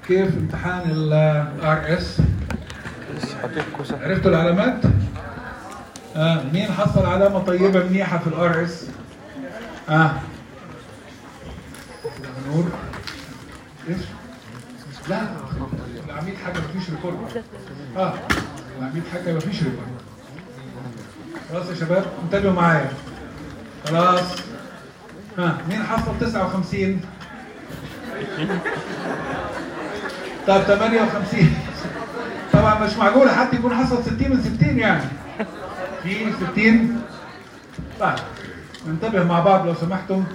كيف امتحان الار اس عرفتوا العلامات؟ آه مين حصل علامة طيبة منيحة في الار اس؟ اه نور ايش؟ لا العميد حاجة مفيش ريكورد اه العميد حاجة مفيش ريكورد خلاص يا شباب انتبهوا معايا خلاص ها مين حصل 59 طب 58 طبعا مش معقول حد يكون حصل 60 من 60 يعني في 60 طيب ننتبه مع بعض لو سمحتم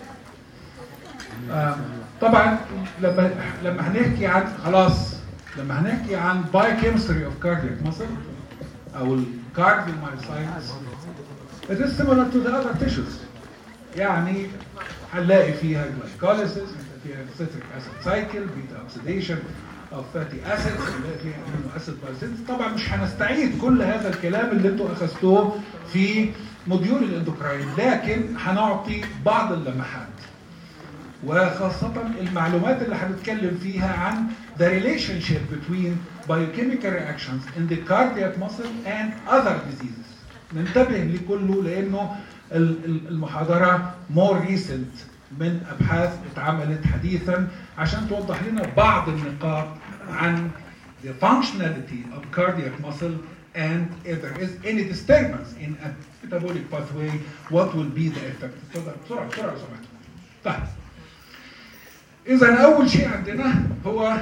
آه طبعا لما لما هنحكي عن خلاص لما هنحكي عن بايوكيمستري اوف كاردياك ماسل او الكارديو مايوسايتس it is similar to the other tissues يعني هنلاقي فيها glycolysis فيها citric acid cycle beta oxidation of fatty acids هنلاقي فيها amino acid biosynthesis طبعا مش هنستعيد كل هذا الكلام اللي انتوا اخذتوه في موديول الاندوكراين لكن هنعطي بعض اللمحات وخاصة المعلومات اللي هنتكلم فيها عن the relationship between biochemical reactions in the cardiac muscle and other diseases. ننتبه لكله لأنه المحاضرة more recent من أبحاث اتعملت حديثا عشان توضح لنا بعض النقاط عن the functionality of cardiac muscle and if there is any disturbance in a metabolic pathway what will be the effect. بسرعة بسرعة بسرعة لو سمحت. طيب إذا أول شيء عندنا هو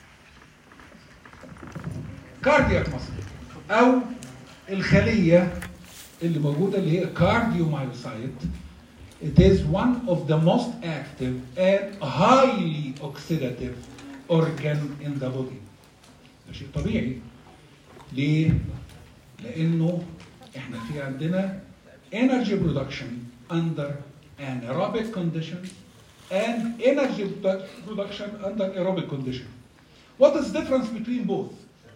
كاردياك ماسل أو الخلية اللي موجودة اللي هي كارديومايوسايت It is one of the most active and highly oxidative organ in the body. ده شيء طبيعي. ليه؟ لأنه احنا في عندنا energy production under anaerobic conditions and energy production under aerobic condition. What is the difference between both?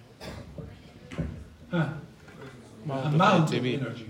ها amount of energy.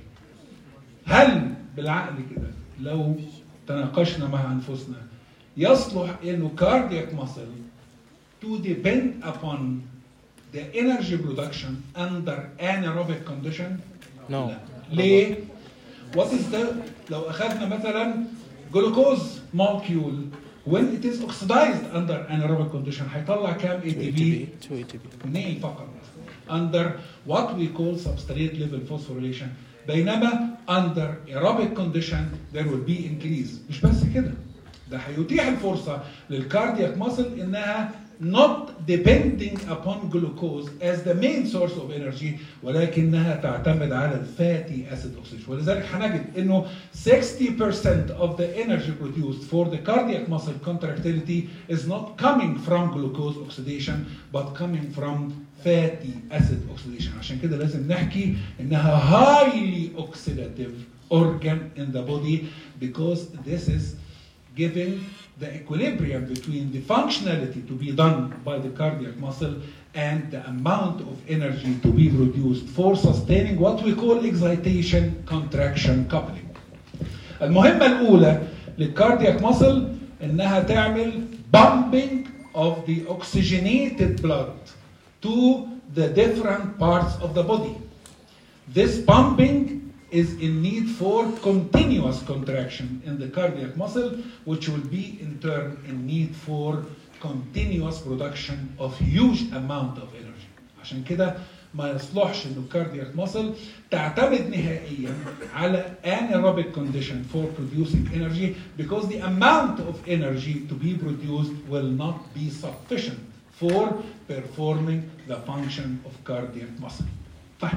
هل بالعقل كده لو تناقشنا مع انفسنا يصلح انه cardiac muscle to depend upon the energy production under anaerobic condition? No. لا. ليه؟ What is the لو اخذنا مثلا جلوكوز molecule when it is oxidized under anaerobic condition هيطلع كام ATP؟ 2 ATP اثنين فقط under what we call substrate level phosphorylation بينما under aerobic condition there will be increase مش بس كده ده هيتيح الفرصة للكاردياك ماسل انها not depending upon glucose as the main source of energy ولكنها تعتمد على الفاتي acid oxidation ولذلك هنجد انه 60% of the energy produced for the cardiac muscle contractility is not coming from glucose oxidation but coming from fatty acid oxidation عشان كده لازم نحكي انها highly oxidative organ in the body because this is giving the equilibrium between the functionality to be done by the cardiac muscle and the amount of energy to be produced for sustaining what we call excitation contraction coupling. المهمة الأولى للكاردياك muscle إنها تعمل pumping of the oxygenated blood to the different parts of the body. This pumping is in need for continuous contraction in the cardiac muscle, which will be in turn in need for continuous production of huge amount of energy. عشان كده ما يصلحش انه الكاردياك muscle تعتمد نهائيا على anaerobic condition for producing energy because the amount of energy to be produced will not be sufficient for performing the function of cardiac muscle. طيب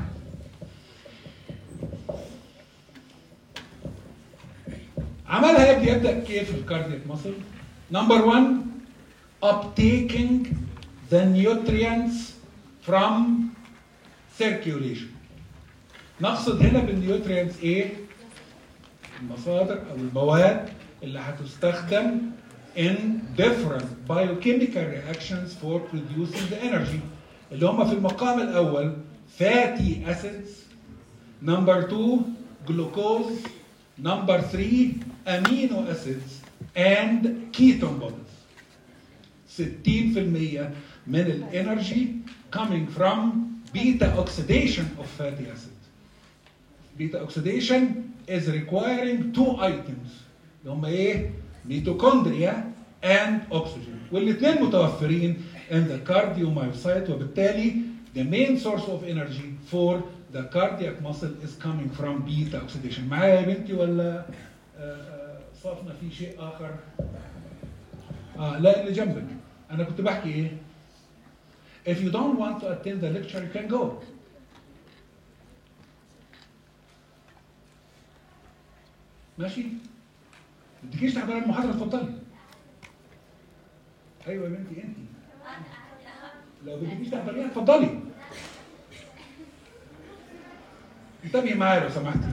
عملها يبدأ يبدأ كيف الكاردياك muscle؟ Number one, uptaking the nutrients from circulation. نقصد هنا بالنيوترينتس ايه؟ المصادر او المواد اللي هتستخدم in different biochemical reactions for producing the energy اللي هم في المقام الاول fatty acids number two glucose number three amino acids and ketone bodies 60% من الانرجي coming from beta oxidation of fatty acid. Beta oxidation is requiring two items اللي هم ايه؟ ميتوكوندريا and oxygen والاثنين متوفرين in the cardiomyocyte وبالتالي the main source of energy for the cardiac muscle is coming from beta oxidation معايا يا بنتي ولا آه، آه، صافنا في شيء اخر؟ اه لا اللي جنبك انا كنت بحكي ايه؟ If you don't want to attend the lecture, you can go. ماشي؟ ما تجيش تحضري المحاضرة اتفضلي. أيوة يا بنتي أنت. لو ما تجيش تحضريها اتفضلي. انتبهي معايا لو سمحتي.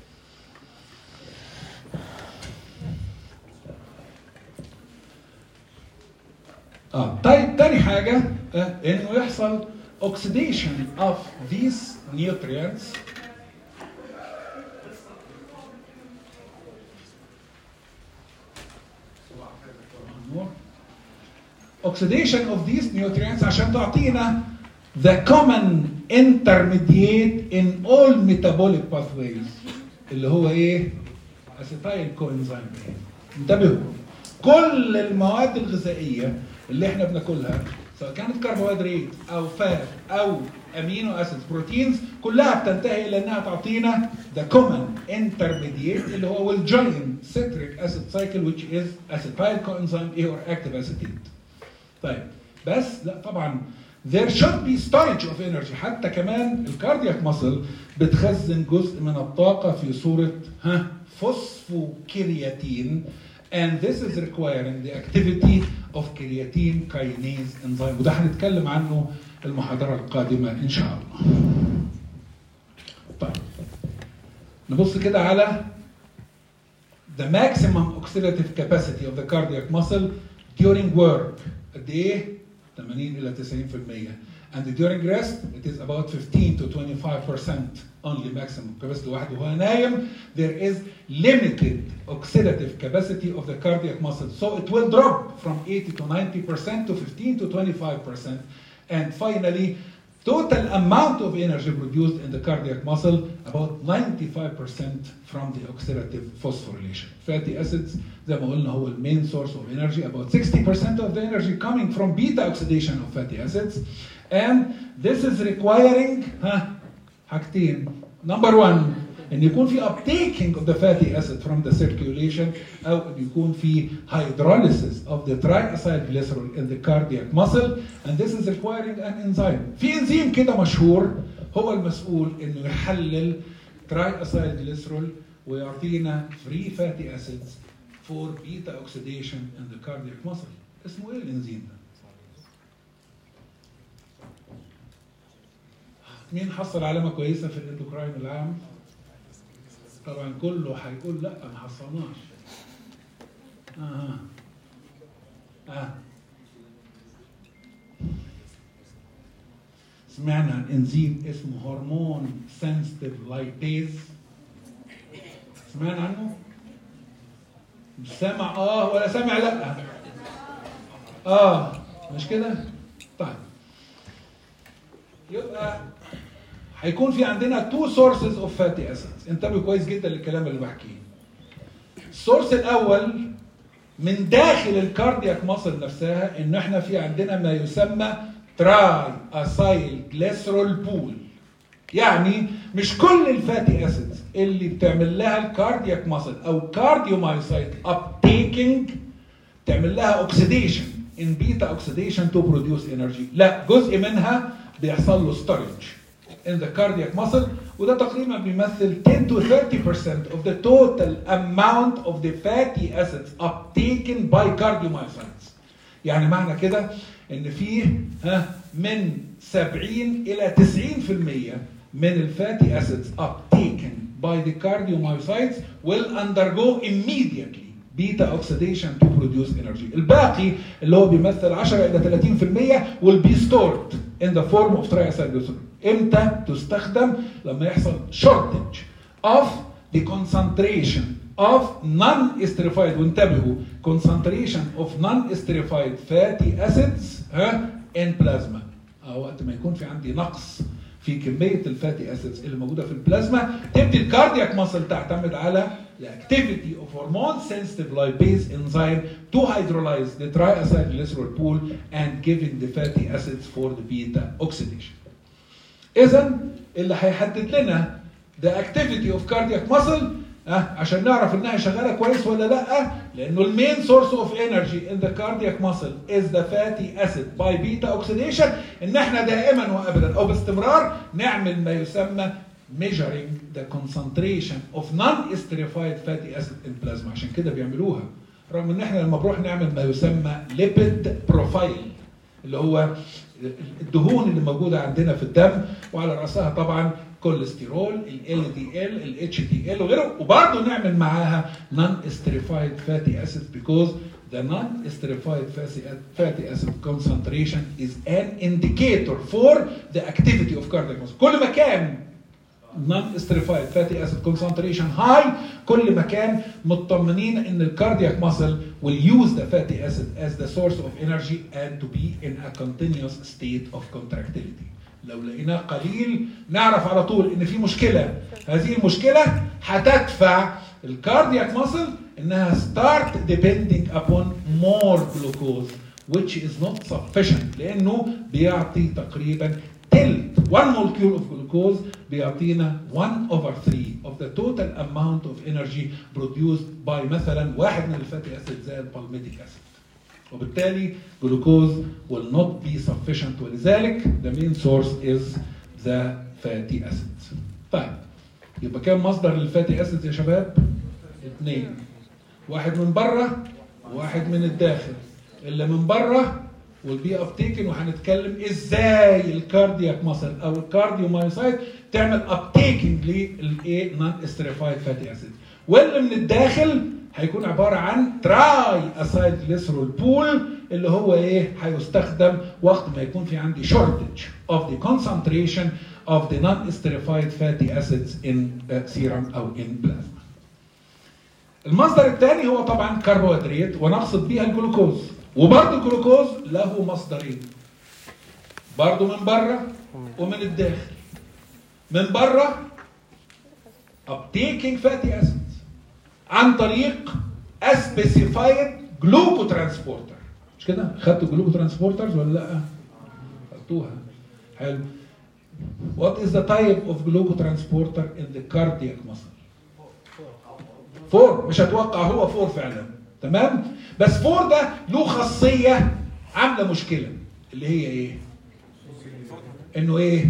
اه طيب تاني حاجة آه انه يحصل oxidation of these nutrients oxidation of these nutrients عشان تعطينا the common intermediate in all metabolic pathways اللي هو ايه؟ اسيتايل كوانزيم انتبهوا كل المواد الغذائيه اللي احنا بناكلها سواء كانت كربوهيدرات او فات او امينو اسيدز بروتينز كلها بتنتهي الى انها تعطينا ذا كومن انترميديت اللي هو الجوين سيتريك اسيد سايكل which is acetyl coenzyme A or active acetate. طيب بس لا طبعا there should be storage of energy حتى كمان الكاردياك ماسل بتخزن جزء من الطاقة في صورة ها فوسفوكرياتين and this is requiring the activity of creatine kinase enzyme وده هنتكلم عنه المحاضرة القادمة إن شاء الله. طيب نبص كده على the maximum oxidative capacity of the cardiac muscle during work قد إيه؟ 80 إلى 90% and during rest it is about 15 to 25% only maximum capacity الواحد وهو نايم there is limited oxidative capacity of the cardiac muscle so it will drop from 80 to 90% to 15 to 25% and finally total amount of energy produced in the cardiac muscle about 95% from the oxidative phosphorylation. Fatty acids زي ما قلنا هو main source of energy about 60% of the energy coming from beta oxidation of fatty acids and this is requiring ها حاجتين number one ان يكون في uptaking of the fatty acid from the circulation او ان يكون في hydrolysis of the triacylglycerol in the cardiac muscle and this is requiring an enzyme في انزيم كده مشهور هو المسؤول انه يحلل triacylglycerol ويعطينا free fatty acids for beta oxidation in the cardiac muscle اسمه ايه الانزيم ده؟ مين حصل علامه كويسه في الاندوكراين العام؟ طبعا كله هيقول لا ما حصلناش اه اه سمعنا عن انزيم اسمه هرمون سنسيتيف لايبيز سمعنا عنه مش سامع اه ولا سامع لا اه مش كده طيب يبقى هيكون في عندنا تو سورسز اوف فاتي اسيدز انتبهوا كويس جدا للكلام اللي بحكيه السورس الاول من داخل الكاردياك ماسل نفسها ان احنا في عندنا ما يسمى تراي اسايل جليسرول بول يعني مش كل الفاتي اسيدز اللي بتعمل لها الكاردياك ماسل او كارديومايوسايت اب تيكينج تعمل لها اوكسيديشن ان بيتا اوكسيديشن تو بروديوس انرجي لا جزء منها بيحصل له ستورج in the cardiac muscle وده تقريبا بيمثل 10 to 30% of the total amount of the fatty acids uptaken by cardiomyocytes. يعني معنى كده ان فيه ها من 70 الى 90% من الفاتي acids uptaken by the cardiomyocytes will undergo immediately beta oxidation to produce energy. الباقي اللي هو بيمثل 10 الى 30% will be stored in the form of triacylglycerol. امتى تستخدم لما يحصل shortage of the concentration of non-esterified وانتبهوا concentration of non-esterified fatty acids ها in plasma اه وقت ما يكون في عندي نقص في كميه الفاتي اسيدز اللي موجوده في البلازما تبدي الكاردياك ماسل تعتمد على الاكتيفيتي اوف هرمون sensitive lipase enzyme to hydrolyze the triacylglycerol pool and giving the fatty acids for the beta oxidation. اذا اللي هيحدد لنا the activity of cardiac muscle أه عشان نعرف انها شغاله كويس ولا لا لانه المين سورس اوف انرجي ان ذا كاردياك ماسل از ذا فاتي اسيد باي بيتا اوكسيديشن ان احنا دائما وابدا او باستمرار نعمل ما يسمى measuring the concentration of non-esterified fatty acid in plasma عشان كده بيعملوها رغم ان احنا لما بنروح نعمل ما يسمى ليبيد بروفايل اللي هو الدهون اللي موجوده عندنا في الدم وعلى راسها طبعا كوليسترول ال دي ال الاتش دي ال وغيره وبرضه نعمل معاها نون استريفايد فاتي اسيد because the non-esterified fatty acid concentration is an indicator for the activity of cardiac muscle. كل ما كان non-esterified fatty acid concentration high كل ما كان مطمنين ان الكاردياك muscle will use the fatty acid as the source of energy and to be in a continuous state of contractility. لو لقيناه قليل نعرف على طول ان في مشكله هذه المشكله هتدفع الكاردياك ماسل انها start depending upon more glucose which is not sufficient لانه بيعطي تقريبا تلت 1 molecule of glucose بيعطينا 1 over 3 of the total amount of energy produced by مثلا واحد من الفاتي اسيد زي البالميتيك اسيد وبالتالي جلوكوز will not be sufficient ولذلك the main source is the fatty acids. طيب يبقى كام مصدر للفاتي اسيدز يا شباب؟ اثنين. واحد من بره وواحد من الداخل. اللي من بره will be uptaken وهنتكلم ازاي الكاردياك ماسل او الكارديو مايوسايت تعمل uptaking للايه نون استريفايد فاتي اسيد. واللي من الداخل هيكون عباره عن تراي اسايد جليسرول بول اللي هو ايه هيستخدم وقت ما يكون في عندي shortage of the concentration of the non-esterified fatty acids in uh, serum او in plasma. المصدر الثاني هو طبعا كربوهيدرات ونقصد بيها الجلوكوز وبرضه الجلوكوز له مصدرين برضه من بره ومن الداخل من بره uptaking fatty acids عن طريق اسبيسيفايد جلوكو ترانسبورتر مش كده؟ خدتوا جلوكو ترانسبورترز ولا لا؟ خدتوها حلو What is the type of glucotransporter in the cardiac muscle? فور مش هتوقع هو فور فعلا تمام؟ بس فور ده له خاصية عاملة مشكلة اللي هي ايه؟ انه ايه؟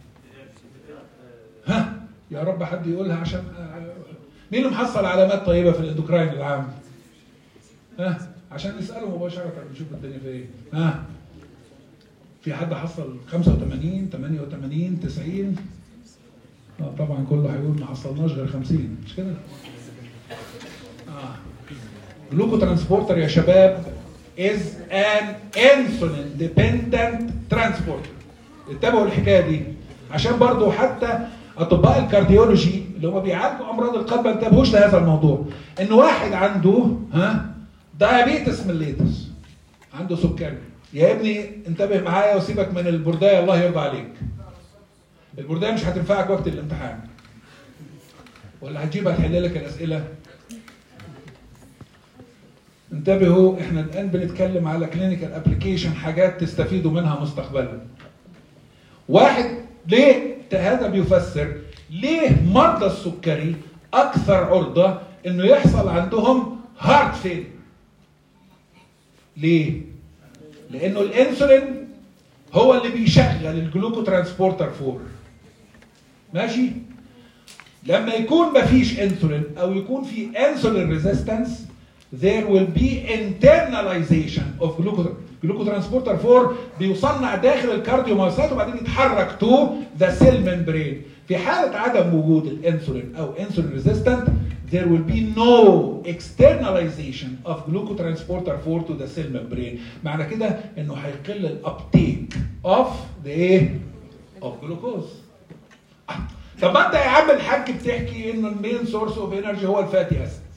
ها؟ يا رب حد يقولها عشان مين اللي محصل علامات طيبه في الاندوكراين العام؟ ها عشان نساله مباشره نشوف الدنيا في ايه؟ ها في حد حصل 85 88 90 اه طبعا كله هيقول ما حصلناش غير 50 مش كده؟ اه جلوكو ترانسبورتر يا شباب is an insulin dependent transporter انتبهوا الحكايه دي عشان برضو حتى اطباء الكارديولوجي اللي هم بيعالجوا امراض القلب ما انتبهوش لهذا الموضوع ان واحد عنده ها دايابيتس ميليتس عنده سكري يا ابني انتبه معايا وسيبك من البردايه الله يرضى عليك البردايه مش هتنفعك وقت الامتحان ولا هتجيبها تحل لك الاسئله انتبهوا احنا الان بنتكلم على كلينيكال ابلكيشن حاجات تستفيدوا منها مستقبلا واحد ليه هذا بيفسر ليه مرضى السكري اكثر عرضه انه يحصل عندهم هارت فيل ليه لانه الانسولين هو اللي بيشغل الجلوكو ترانسبورتر 4 ماشي لما يكون مفيش انسولين او يكون في انسولين ريزيستنس there will be internalization of glucotransporter 4 بيصنع داخل الكارديومايوسايت وبعدين يتحرك to the cell membrane في حالة عدم وجود الانسولين او insulin resistant there will be no externalization of glucotransporter 4 to the cell membrane معنى كده انه هيقل الابتيك of the ايه of glucose طب ما انت يا عم الحاج بتحكي انه المين سورس اوف انرجي هو الفاتي اسيدز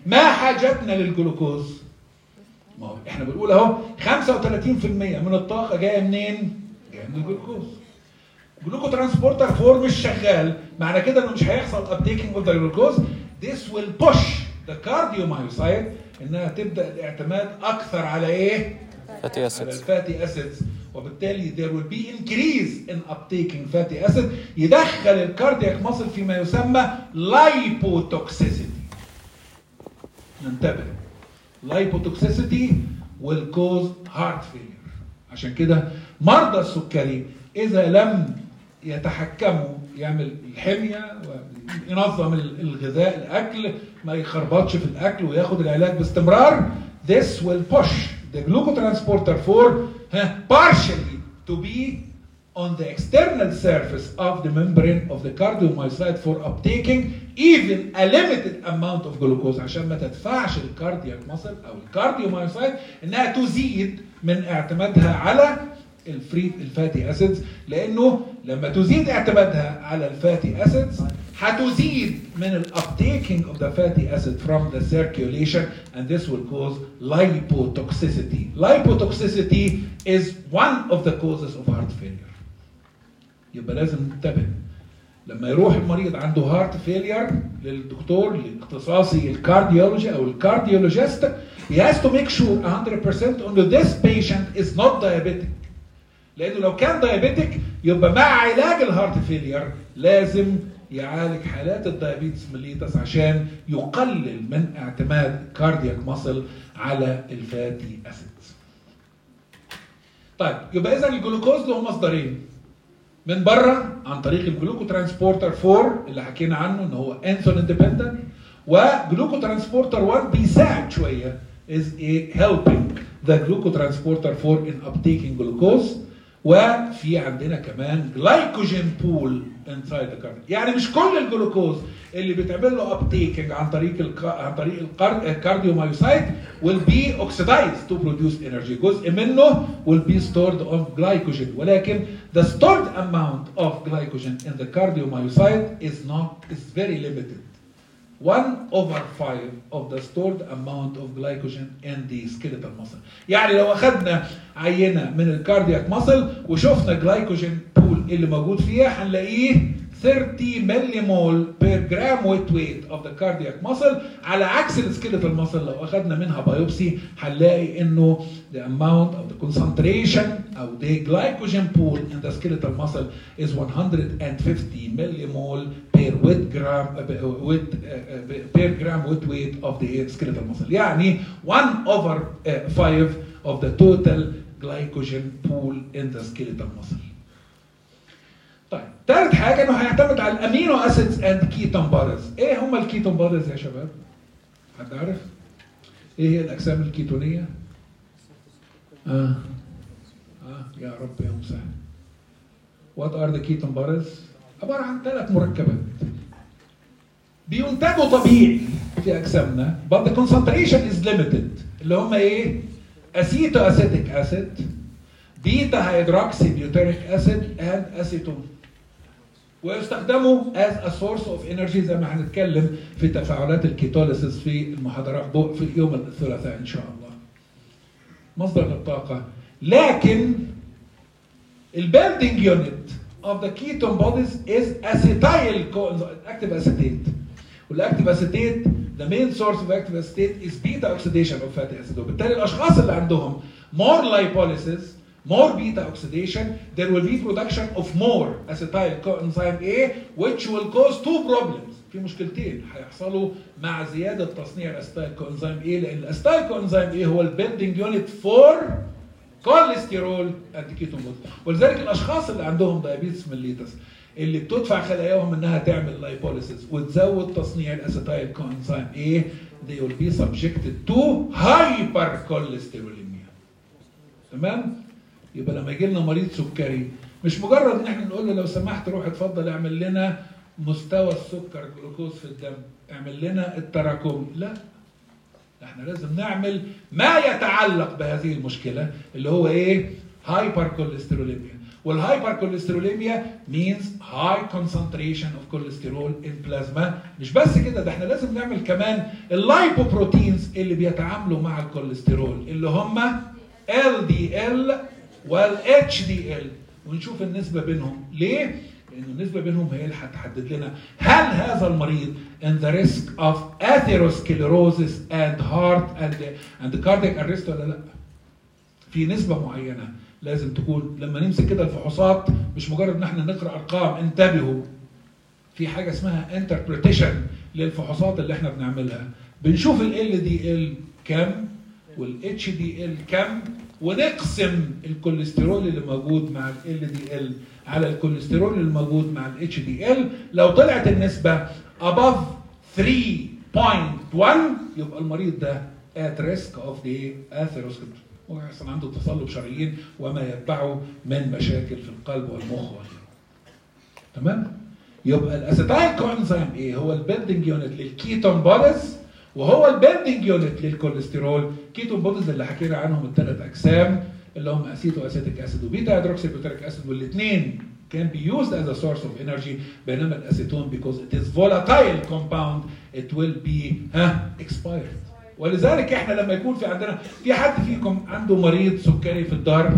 ما حاجتنا للجلوكوز ما هو احنا بنقول اهو 35% من الطاقه جايه منين جايه من الجلوكوز جلوكو ترانسبورتر 4 مش شغال معنى كده انه مش هيحصل ابتيكينج اوف ذا جلوكوز this will push the cardiomyocyte انها تبدا الاعتماد اكثر على ايه؟ fatty على acids الفاتي اسيدز وبالتالي there will be increase in uptaking fatty acid يدخل الكاردياك ماسل فيما يسمى lipotoxicity ننتبه lipotoxicity will cause heart failure عشان كده مرضى السكري اذا لم يتحكموا يعمل الحميه وينظم الغذاء الاكل ما يخربطش في الاكل وياخد العلاج باستمرار this will push the glucotransporter 4 ها, partially to be on the external surface of the membrane of the cardiomyocyte for uptaking even a limited amount of glucose عشان ما تدفعش الكاردياك ماسل او الكارديومايوسايت انها تزيد من اعتمادها على الفري الفاتي اسيدز لانه لما تزيد اعتمادها على الفاتي اسيدز هتزيد من الابتيكينج of the fatty acid from the circulation and this will cause lipotoxicity. Lipotoxicity is one of the causes of heart failure. يبقى لازم ننتبه لما يروح المريض عنده هارت فيلير للدكتور الاختصاصي الكارديولوجي او الكارديولوجيست he has to make sure 100% انه this patient is not diabetic لانه لو كان دايابيتك يبقى مع علاج الهارت فيلير لازم يعالج حالات الدايابيتس ميليتس عشان يقلل من اعتماد كاردياك ماسل على الفاتي اسيدز. طيب يبقى اذا الجلوكوز له مصدرين من بره عن طريق الجلوكو ترانسبورتر 4 اللي حكينا عنه ان هو انسولين ديبندنت وجلوكو ترانسبورتر 1 بيساعد شويه is a helping the glucotransporter 4 in uptaking glucose وفي عندنا كمان جلايكوجين بول انسايد ذا يعني مش كل الجلوكوز اللي بيتعمل له ابتيكنج عن طريق الك... عن طريق الكارديومايوسايت will be oxidized to produce energy جزء منه will be stored on glycogen ولكن the stored amount of glycogen in the cardiomyocyte is not is very limited 1 over 5 of the stored amount of glycogen in the skeletal muscle يعني لو اخذنا عينه من الكاردياك ماسل وشفنا جلايكوجين بول اللي موجود فيها هنلاقيه 30 ملي مول بير جرام ويت ويت اوف ذا كاردياك ماسل على عكس السكيلتال ماسل لو اخذنا منها بايوبسي هنلاقي انه the amount of the concentration او the glycogen pool in the skeletal muscle is 150 millimole per weight gram uh, weight, uh, per gram weight weight of the skeletal muscle يعني 1 over uh, 5 of the total glycogen pool in the skeletal muscle طيب ثالث حاجه انه هيعتمد على الامينو اسيدز اند كيتون بوديز ايه هم الكيتون بوديز يا شباب حد عارف ايه هي الاجسام الكيتونيه اه اه يا رب يا مسهل وات ار ذا كيتون بوديز عباره عن ثلاث مركبات بينتجوا طبيعي في اجسامنا but the concentration is limited اللي هم ايه اسيتو اسيتيك اسيد بيتا هيدروكسي بيوتريك اسيد اند اسيتون ويستخدموا as a source of energy زي ما هنتكلم في تفاعلات الكيتوليسيس في المحاضرات في يوم الثلاثاء ان شاء الله. مصدر للطاقه لكن البيلدينج يونت of the ketone bodies is acetyl active acetate والاكتيف اسيتيت the main source of active acetate is beta oxidation of fatty acid وبالتالي الاشخاص اللي عندهم more lipolysis more beta oxidation, there will be production of more acetyl coenzyme A, which will cause two problems. في مشكلتين هيحصلوا مع زيادة تصنيع الاسيتايل كوانزيم A لأن الاسيتايل كوانزيم A هو البيلدينج يونت فور كوليسترول اند كيتون ولذلك الاشخاص اللي عندهم دايابيتس ميليتس اللي بتدفع خلاياهم انها تعمل لايبوليسيس وتزود تصنيع الاسيتايل كوانزيم A they will be subjected to hypercholesterolemia تمام؟ يبقى لما يجي لنا مريض سكري مش مجرد ان احنا نقول له لو سمحت روح اتفضل اعمل لنا مستوى السكر جلوكوز في الدم اعمل لنا التراكمي لا احنا لازم نعمل ما يتعلق بهذه المشكله اللي هو ايه هايبر كوليستروليميا والهايبر كوليستروليميا means high concentration of cholesterol in plasma مش بس كده ده احنا لازم نعمل كمان اللايبوبروتينز اللي بيتعاملوا مع الكوليسترول اللي هم LDL وال HDL ونشوف النسبة بينهم ليه؟ لأن النسبة بينهم هي اللي هتحدد لنا هل هذا المريض in the risk of atherosclerosis and heart and and cardiac arrest ولا لا؟ في نسبة معينة لازم تكون لما نمسك كده الفحوصات مش مجرد ان احنا نقرا ارقام انتبهوا في حاجه اسمها انتربريتيشن للفحوصات اللي احنا بنعملها بنشوف ال دي ال كم والاتش دي ال كم ونقسم الكوليسترول اللي موجود مع ال دي ال على الكوليسترول اللي موجود مع الاتش دي ال لو طلعت النسبه above 3.1 يبقى المريض ده at risk of the atherosclerosis ويحصل عنده تصلب شرايين وما يتبعه من مشاكل في القلب والمخ وغيره. تمام؟ يبقى الاسيتايل كوانزيم ايه؟ هو البيلدنج يونت للكيتون بوديز وهو البيلدنج يونت للكوليسترول، كيتون بوديز اللي حكينا عنهم الثلاث اجسام اللي هم اسيتو اسيتيك اسيد وبيتا هيدروكسي بيوتريك اسيد والاثنين can be used as a source of energy بينما الاسيتون because it is volatile compound it will be ها expired ولذلك احنا لما يكون في عندنا في حد فيكم عنده مريض سكري في الدار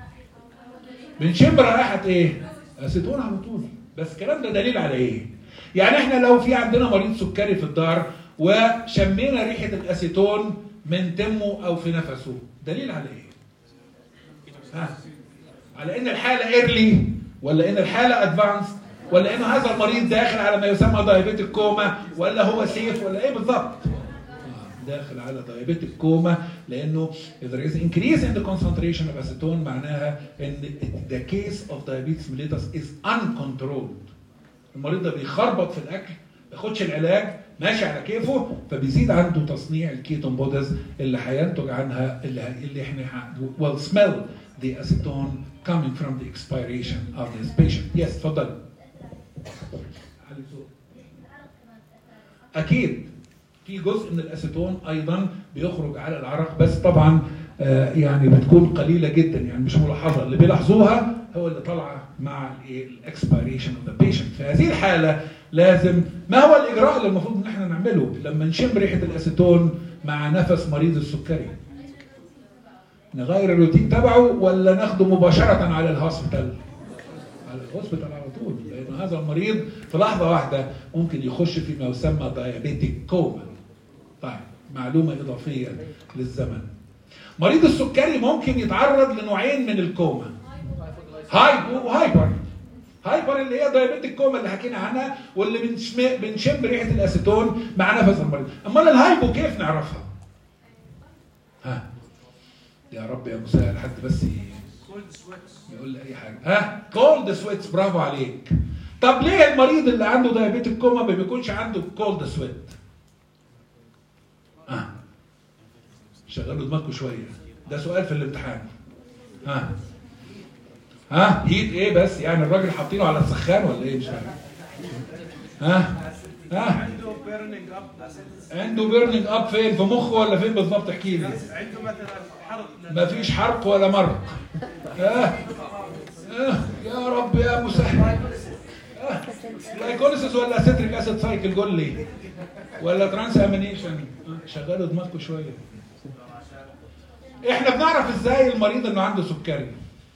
بنشم رائحه ايه؟ اسيتون على طول بس الكلام ده دليل على ايه؟ يعني احنا لو في عندنا مريض سكري في الدار وشمينا ريحه الاسيتون من تمه او في نفسه دليل على ايه؟ ها؟ على ان الحاله ايرلي ولا ان الحاله ادفانس ولا ان هذا المريض داخل على ما يسمى دايابيتك كوما ولا هو سيف ولا ايه بالظبط؟ داخل على دايابيتك كوما لانه if there is increase in the concentration of acetone معناها ان the case of diabetes mellitus is uncontrolled المريض ده بيخربط في الاكل ما بياخدش العلاج ماشي على كيفه فبيزيد عنده تصنيع الكيتون بودز اللي هينتج عنها اللي اللي احنا will smell the acetone coming from the expiration of this patient. Yes, اتفضل. أكيد في جزء من الاسيتون ايضا بيخرج على العرق بس طبعا آه يعني بتكون قليله جدا يعني مش ملاحظه اللي بيلاحظوها هو اللي طالعه مع الاكسبيريشن اوف ذا بيشنت في هذه الحاله لازم ما هو الاجراء اللي المفروض ان احنا نعمله لما نشم ريحه الاسيتون مع نفس مريض السكري نغير الروتين تبعه ولا ناخده مباشره على الهوسبيتال على الهوسبيتال على طول لان هذا المريض في لحظه واحده ممكن يخش فيما يسمى دايابيتيك كوما طيب معلومه اضافيه للزمن مريض السكري ممكن يتعرض لنوعين من الكوما هايبو وهايبر هايبر اللي هي دايابيتيك كوما اللي حكينا عنها واللي بنشم بنشم ريحه الاسيتون مع نفس المريض امال الهايبو كيف نعرفها ها يا رب يا مسهل حد بس يقول لي اي حاجه ها كولد سويتس برافو عليك طب ليه المريض اللي عنده دايابيتيك كوما ما بيكونش عنده كولد سويت ها شغلوا دماغكم شويه ده سؤال في الامتحان ها ها هيت ايه بس يعني الراجل حاطينه على السخان ولا ايه مش فاهم ها ها عنده بيرنينج اب عنده بيرنينج اب فين في مخه ولا فين بالظبط احكي لي عنده مثلا حرق ما فيش حرق ولا مرق آه. آه. يا رب يا مسهل آه. لايكوليسيس ولا اسيتريك اسيد سايكل قول لي ولا ترانس امينيشن شغلوا دماغكم شويه احنا بنعرف ازاي المريض انه عنده سكري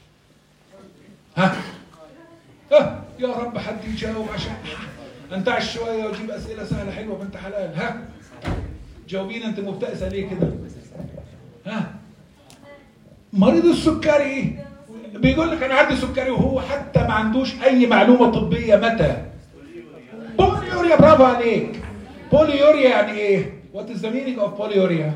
ها ها يا رب حد يجاوب عشان انتعش شويه واجيب اسئله سهله حلوه بنت حلال ها جاوبينا انت مبتئسه ليه كده ها مريض السكري بيقول لك انا عندي سكري وهو حتى ما عندوش اي معلومه طبيه متى بوليوريا برافو عليك بوليوريا يعني ايه وات از ذا مينينج اوف بوليوريا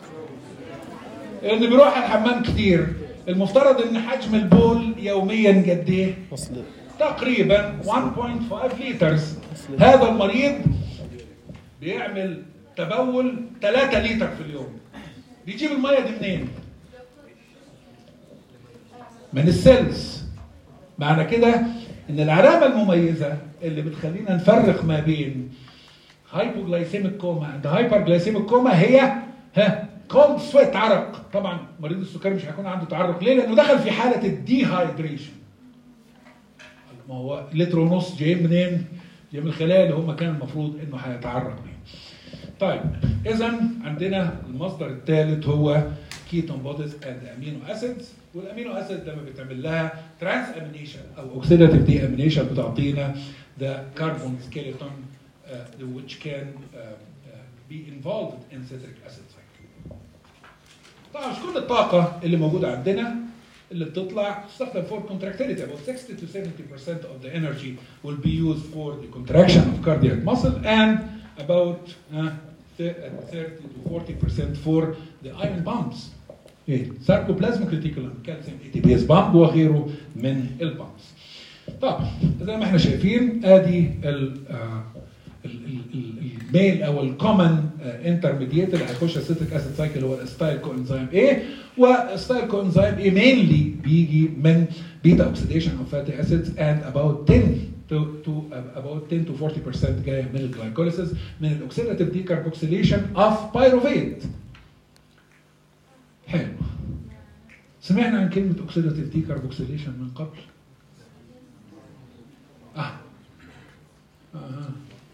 اللي بيروح الحمام كتير المفترض ان حجم البول يوميا قد ايه تقريبا 1.5 لترز هذا المريض بيعمل تبول 3 لتر في اليوم بيجيب الميه دي منين؟ من السيلز معنى كده ان العلامه المميزه اللي بتخلينا نفرق ما بين هايبوجلايسيميك كوما عند هايبرجلايسيميك كوما هي ها كولد سويت عرق طبعا مريض السكري مش هيكون عنده تعرق ليه؟ لانه دخل في حاله الديهايدريشن ما هو لتر ونص جاي منين؟ جاي من الخلايا اللي هم كان المفروض انه هيتعرض ليه. طيب اذا عندنا المصدر الثالث هو كيتون بوديز اند امينو اسيدز والامينو اسيد لما بيتعمل لها ترانس امينيشن او اوكسيداتيف دي امينيشن بتعطينا ذا كربون سكيلتون which can uh, uh, be involved in citric acid cycle. طبعا مش كل الطاقة اللي موجودة عندنا اللي بتطلع تستخدم for contractility about 60 to 70% of the energy will be used for the contraction of cardiac muscle and about uh, 30 to 40% for the iron pumps. ايه ساركوبلازميك ريتيكولم كالسيوم اي تي بي اس بامب وغيره من البامبس. طبعا زي ما احنا شايفين ادي ال الميل او الكومن انترميديت اللي هيخش السيتريك اسيد سايكل هو الاستايل كوانزيم A واستايل كوانزيم A mainly بيجي من بيتا اوكسيديشن اوف فاتي اسيدز and about 10 to, to about 10 to 40% جايه من الجلايكوليسيس من الاوكسيداتيف ديكربوكسيليشن اوف بايروفيت حلو سمعنا عن كلمه اوكسيداتيف ديكربوكسيليشن من قبل اه آه.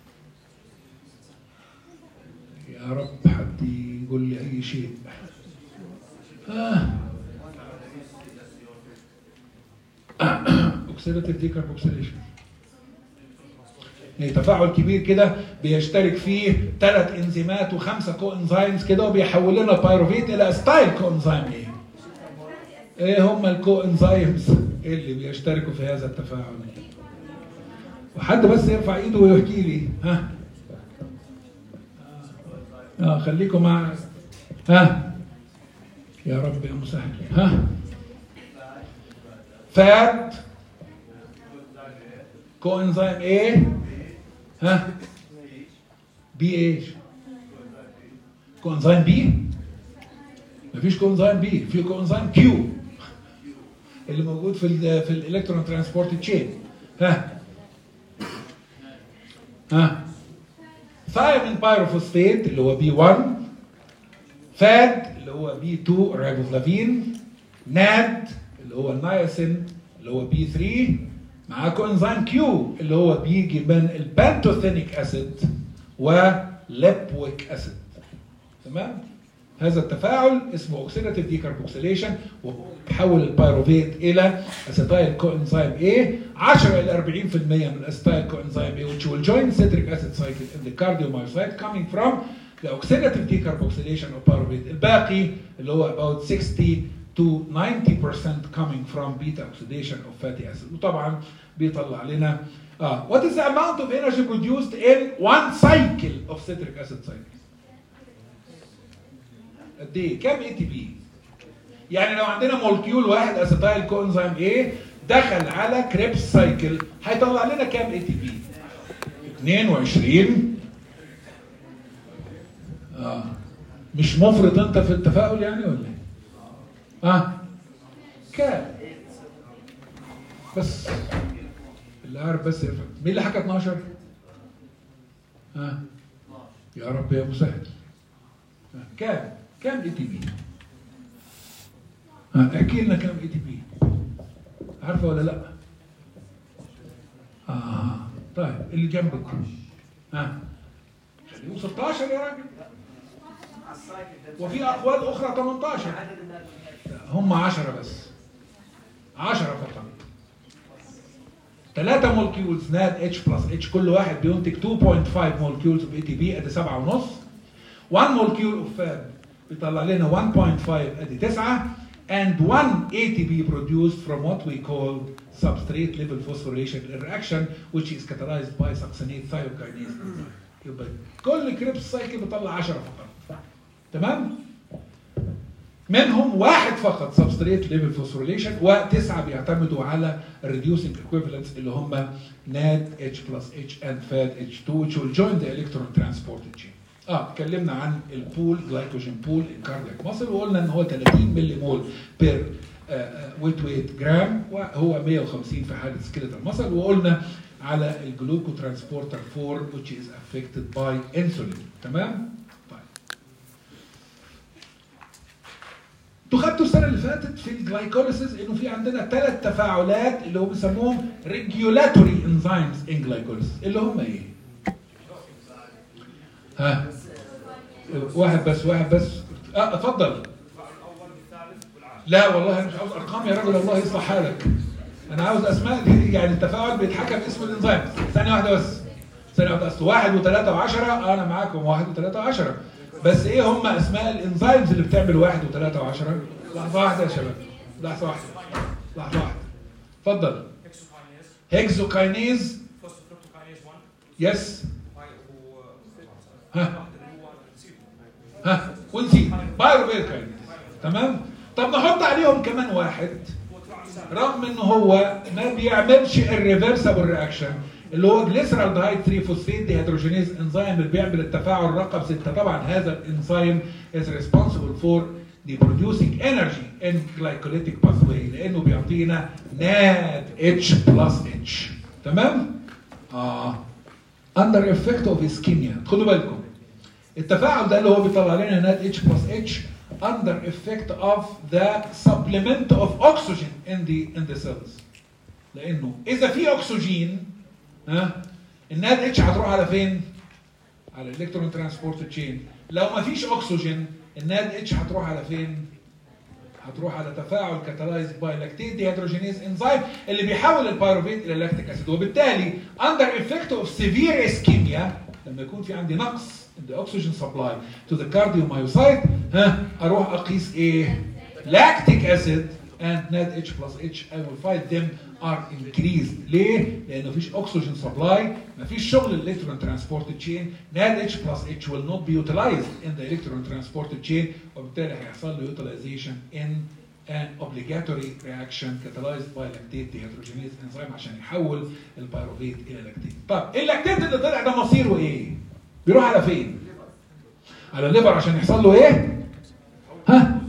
يا رب حد يقول لي اي شيء آه. اوكسيداتيف ديكربوكسيليشن يعني تفاعل كبير كده بيشترك فيه ثلاث انزيمات وخمسه كو انزيمز كده وبيحول لنا البيروفيت الى ستايل كو انزيم ايه؟ ايه هم الكو انزيمز اللي بيشتركوا في هذا التفاعل؟ وحد بس يرفع ايده ويحكي لي ها اه خليكم مع ها يا رب يا مسهل ها فات كو انزيم ايه ها بي ايش كو انزيم بي مفيش كو انزيم بي في كو انزيم كيو اللي موجود في ال في الالكترون ترانسبورت تشين ها ها ثايمين بايروفوسفيت اللي هو بي 1 فاد اللي هو بي 2 رايبوفلافين ناد اللي هو النياسين اللي هو بي 3 مع كوانزيم كيو اللي هو بيجي من البانتوثينيك اسيد وليبويك اسيد تمام هذا التفاعل اسمه اوكسيداتيف ديكربوكسيليشن وبيحول البيروفيت الى اسيتايل كوانزيم A 10 الى 40% من الاسيتايل كوانزيم A which will join citric acid cycle in the cardiomyocyte coming from the oxidative decarboxylation of pyruvate الباقي اللي هو about 60 to 90% coming from beta oxidation of fatty acid وطبعا بيطلع لنا اه what is the amount of energy produced in one cycle of citric acid cycle قد ايه؟ كام اي تي بي؟ يعني لو عندنا مولكيول واحد اسيتايل كونزيم ايه دخل على كريبس سايكل هيطلع لنا كام اي تي بي؟ 22 اه مش مفرط انت في التفاؤل يعني ولا ايه؟ اه كام؟ بس اللي عارف بس يفهم مين اللي حكى 12؟ اه يا رب يا مسهل آه. كام؟ كام اي تي بي؟ احكي لنا كام اي تي بي؟ عارفه ولا لا؟ اه طيب اللي جنبك ها خليهم 16 يا راجل وفي اقوال اخرى 18 هم 10 بس 10 فقط ثلاثة مولكيولز ناد اتش بلس اتش كل واحد بينتج 2.5 مولكيولز اوف اي تي بي ادي 7 ونص 1 مولكيول اوف فاب بيطلع لنا 1.5 ادي 9 and 1 ATP produced from what we call substrate level phosphorylation reaction which is catalyzed by succinate thiokinase enzyme. يبقى كل كريبس سايكل بيطلع 10 فقط تمام؟ منهم واحد فقط substrate level phosphorylation وتسعه بيعتمدوا على reducing equivalents اللي هم NAD H plus H and FAD H2 which will join the electron transport chain. اه اتكلمنا عن البول جلايكوجين بول الكاردياك ماسل وقلنا ان هو 30 ملي مول بير ويت ويت جرام وهو 150 في حاله سكيلتال ماسل وقلنا على الجلوكو ترانسبورتر 4 which is affected by insulin تمام؟ طيب انتوا خدتوا السنه اللي فاتت في الجلايكوليسيس انه في عندنا ثلاث تفاعلات اللي هو بيسموهم ريجولاتوري انزيمز ان جلايكوليسيس اللي هم ايه؟ ها واحد بس واحد بس اه اتفضل لا والله انا مش عاوز ارقام يا راجل الله يصلح حالك انا عاوز اسماء دي يعني التفاعل بيتحكم باسم الانزيم ثانيه واحده بس ثانيه واحده بس واحد وثلاثه وعشرة انا معاكم واحد وثلاثه وعشرة بس ايه هم اسماء الانزيمز اللي بتعمل واحد وثلاثه وعشرة لحظه واحده يا شباب لحظه واحده لحظه واحده اتفضل hexokinase, هيكزوكاينيز phosphofructokinase 1, يس باي و ها واحد اللي هو نسيته ها ونسيت بايروفيركاينيز تمام طب نحط عليهم كمان واحد هو طلع مثال رغم ان هو ما بيعملش الريفرسبل رياكشن اللي هو جليسرالدهايد 3 فوسفيت ديهيدروجينيز انزيم اللي بيعمل التفاعل رقم 6 طبعا هذا الانزيم is responsible for the producing energy in glycolytic pathway لانه بيعطينا ناد اتش بلس اتش تمام؟ اه under effect of ischemia خدوا بالكم التفاعل ده اللي هو بيطلع لنا ناد اتش بلس اتش under effect of the supplement of oxygen in the in the cells لانه اذا في اكسجين ها الناد اتش هتروح على فين؟ على الالكترون ترانسبورت تشين لو ما فيش اكسجين الناد اتش هتروح على فين؟ هتروح على تفاعل كاتالايز باي لاكتيت ديهيدروجينيز انزيم اللي بيحول البيروفيت الى لاكتيك اسيد وبالتالي اندر افكت اوف سيفير اسكيميا لما يكون في عندي نقص in the oxygen supply to the cardiomyocyte ها اروح اقيس ايه؟ lactic acid and NAD H plus H I will find them are increased ليه؟ لان مفيش oxygen supply مفيش شغل الالكترون ترانسبورت تشين NAD H plus H will not be utilized in the electron transport chain وبالتالي هيحصل له utilization in an obligatory reaction catalyzed by lactate dehydrogenase enzyme عشان يحول البيروفيت الى لاكتيت. طب اللاكتيت اللي طلع ده مصيره ايه؟ بيروح على فين؟ على الليفر عشان يحصل له ايه؟ ها؟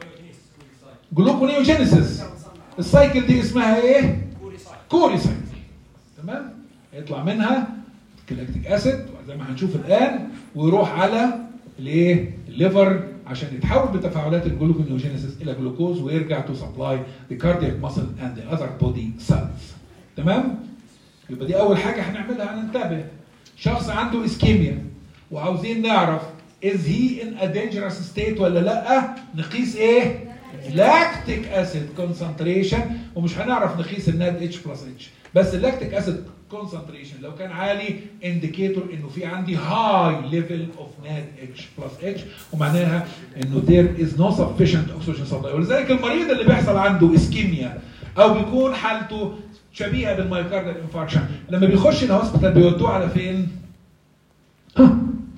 جلوكونيوجينيسيس السايكل دي اسمها ايه؟ كوريسايكل تمام؟ يطلع منها كلاكتيك اسيد زي ما هنشوف الان ويروح على الايه؟ الليفر عشان يتحول بتفاعلات الجلوكونيوجينيسيس الى جلوكوز ويرجع تو سبلاي ذا كاردياك ماسل اند ذا اذر بودي سيلز تمام؟ يبقى دي اول حاجه هنعملها هننتبه شخص عنده اسكيميا وعاوزين نعرف is he in a dangerous state ولا لا نقيس ايه لاكتيك اسيد concentration ومش هنعرف نقيس الناد اتش بلس اتش بس اللاكتيك اسيد concentration لو كان عالي انديكيتور انه في عندي هاي ليفل اوف ناد اتش بلس اتش ومعناها انه there is no sufficient oxygen supply ولذلك المريض اللي بيحصل عنده اسكيميا او بيكون حالته شبيهه بالمايوكاردال انفاركشن لما بيخش الهوسبيتال بيودوه على فين؟ ها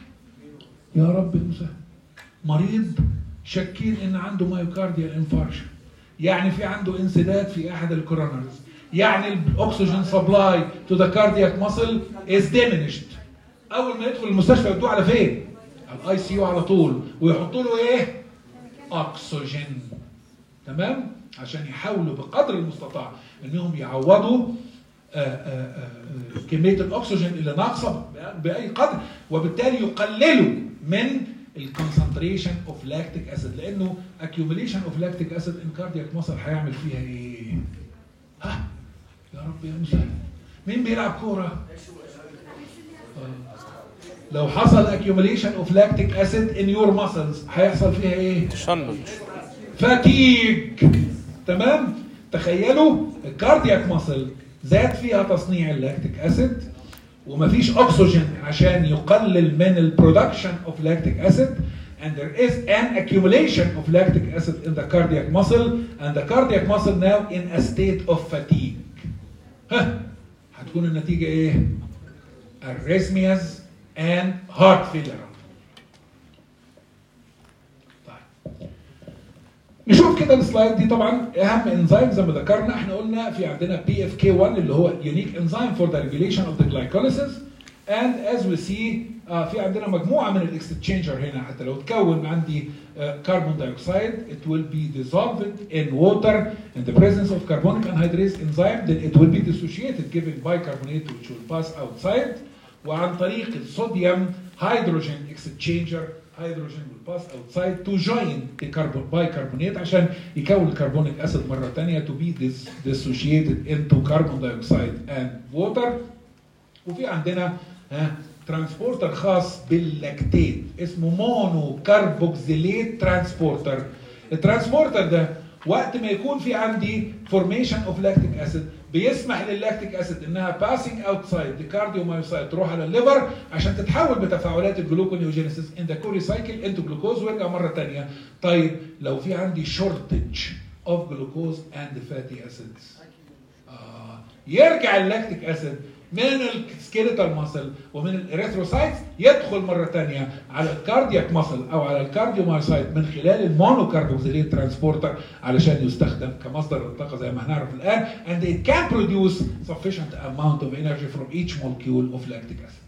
يا رب مسهل مريض شاكين ان عنده مايوكارديال انفاركشن يعني في عنده انسداد في احد الكورونرز يعني الاكسجين سبلاي تو ذا كاردياك ماسل از diminished اول ما يدخل المستشفى يودوه على فين؟ على الاي سي يو على طول ويحطوا له ايه؟ اكسجين تمام؟ عشان يحاولوا بقدر المستطاع انهم يعوضوا آه، آه، آه، كميه الاكسجين اللي ناقصه باي قدر وبالتالي يقللوا من الكونسنتريشن اوف لاكتيك اسيد لانه accumulation اوف لاكتيك اسيد ان كاردياك مصر هيعمل فيها ايه؟ ها يا رب يا مسهل مين بيلعب كوره؟ آه. لو حصل accumulation اوف لاكتيك اسيد ان يور ماسلز هيحصل فيها ايه؟ تشنج فاتيج تمام تخيلوا الكاردياك ماسل زاد فيها تصنيع اللاكتيك اسيد ومفيش اكسجين عشان يقلل من البرودكشن اوف لاكتيك اسيد and there is an accumulation of lactic acid in the cardiac muscle and the cardiac muscle now in a state of fatigue ها هتكون النتيجة ايه؟ arrhythmias and heart failure طيب نشوف كده السلايد دي طبعا اهم انزيم زي ما ذكرنا احنا قلنا في عندنا بي اف كي 1 اللي هو يونيك انزيم فور ذا ريجوليشن اوف ذا جلايكوليسيس اند از وي سي في عندنا مجموعه من الاكستشينجر هنا حتى لو تكون عندي كربون دايوكسيد it will be dissolved in water in the presence of carbonic anhydrase enzyme then it will be dissociated giving bicarbonate which will pass outside وعن طريق الصوديوم هيدروجين اكستشينجر هيدروجين will pass outside to join the carbon bicarbonate عشان يكون الكربونيك اسيد مره ثانيه to be dis dissociated into carbon dioxide and water وفي عندنا ها ترانسبورتر خاص باللاكتيت اسمه مونو كاربوكسيليت ترانسبورتر الترانسبورتر ده وقت ما يكون في عندي فورميشن اوف لاكتيك اسيد بيسمح للاكتيك اسيد انها باسنج اوتسايد ذا كارديومايوسايت تروح على الليفر عشان تتحول بتفاعلات الجلوكونيوجينيسيس ان ذا كوري سايكل انتو جلوكوز ويرجع مره ثانيه طيب لو في عندي شورتج اوف جلوكوز اند فاتي اسيدز آه. يرجع اللاكتيك اسيد من السكيليتال ماسل ومن الاريثروسايتس يدخل مره ثانيه على الكاردياك ماسل او على الكارديومايوسايت من خلال المونوكاربوكسيليت ترانسبورتر علشان يستخدم كمصدر الطاقه زي ما هنعرف الان and it can produce sufficient amount of energy from each molecule of lactic acid.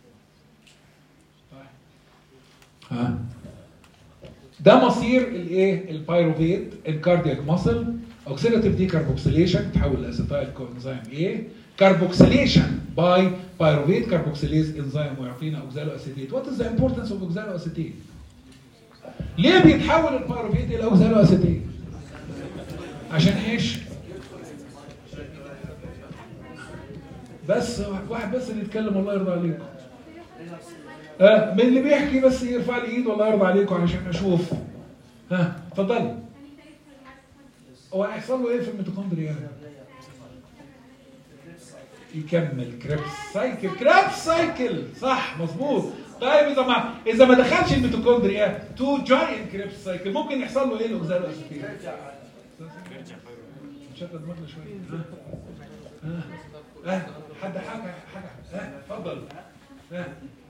ها ده مصير الايه البايروفيت الكاردياك ماسل اوكسيداتيف دي كاربوكسيليشن تحول لاسيتايل كوانزيم ايه كاربوكسيليشن باي بايروفيت كاربوكسيليز انزيم ويعطينا اوكزالو اسيتيت وات از ذا امبورتنس اوف اوكزالو اسيتيت ليه بيتحول البايروفيت الى اوكزالو اسيتيت عشان ايش بس واحد بس اللي يتكلم الله يرضى عليكم ها من اللي بيحكي بس يرفع لي ايده الله يرضى عليكم عشان اشوف ها اتفضلي هو هيحصل له ايه في الميتوكوندريا يكمل كريبس سايكل كريبس سايكل صح مظبوط طيب اذا ما اذا ما دخلش الميتوكوندريا تو جاين كريبس سايكل ممكن يحصل له ايه الاوكزالو اسيتيل شتت دماغنا شويه ها ها ها حد حاجه حاجه ها اتفضل ها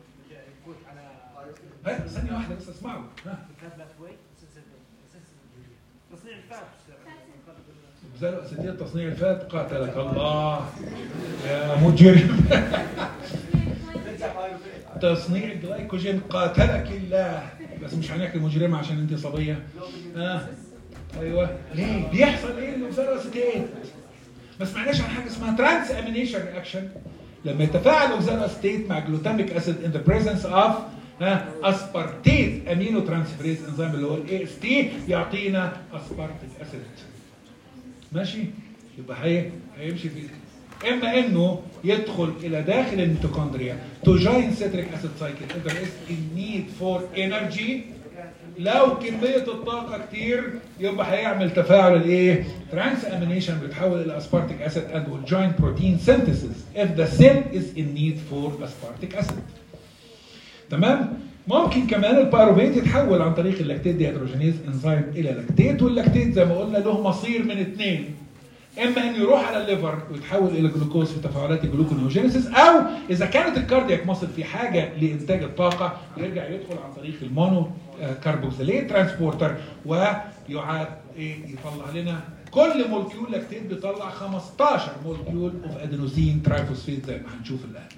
ها ثانيه واحده بس اسمعوا ها تصنيع الفات اوكزالو اسيتيل تصنيع الفات قاتلك الله يا مجرم تصنيع الجلايكوجين قاتلك الله بس مش هنحكي مجرمه عشان انت صبيه ها ايوه ليه بيحصل ايه الاوكزالو اسيتيل ما سمعناش عن حاجه اسمها ترانس امينيشن رياكشن لما يتفاعل اوكزالو اسيتيت مع جلوتاميك اسيد ان ذا بريزنس اوف ها اسبارتيت امينو ترانسفيريز انزيم اللي هو الاي اس تي يعطينا اسبارتيك اسيد ماشي يبقى هي هيمشي في اما انه يدخل الى داخل الميتوكوندريا تو جوين سيتريك اسيد سايكل اذا از النيد فور انرجي لو كميه الطاقه كتير يبقى هيعمل تفاعل الايه ترانس امينيشن بيتحول الى اسبارتيك اسيد and will join protein synthesis if the cell is in need for aspartic acid تمام ممكن كمان البايروفيت يتحول عن طريق اللاكتيت ديهيدروجينيز انزيم الى لاكتيت واللاكتيت زي ما قلنا له مصير من اثنين اما انه يروح على الليفر ويتحول الى جلوكوز في تفاعلات الجلوكونيوجينيسيس او اذا كانت الكاردياك مصل في حاجه لانتاج الطاقه يرجع يدخل عن طريق المونو كاربوكسيليت ترانسبورتر ويعاد ايه يطلع لنا كل مولكيول لاكتيت بيطلع 15 مولكيول اوف ادينوسين ترايفوسفيت زي ما هنشوف الان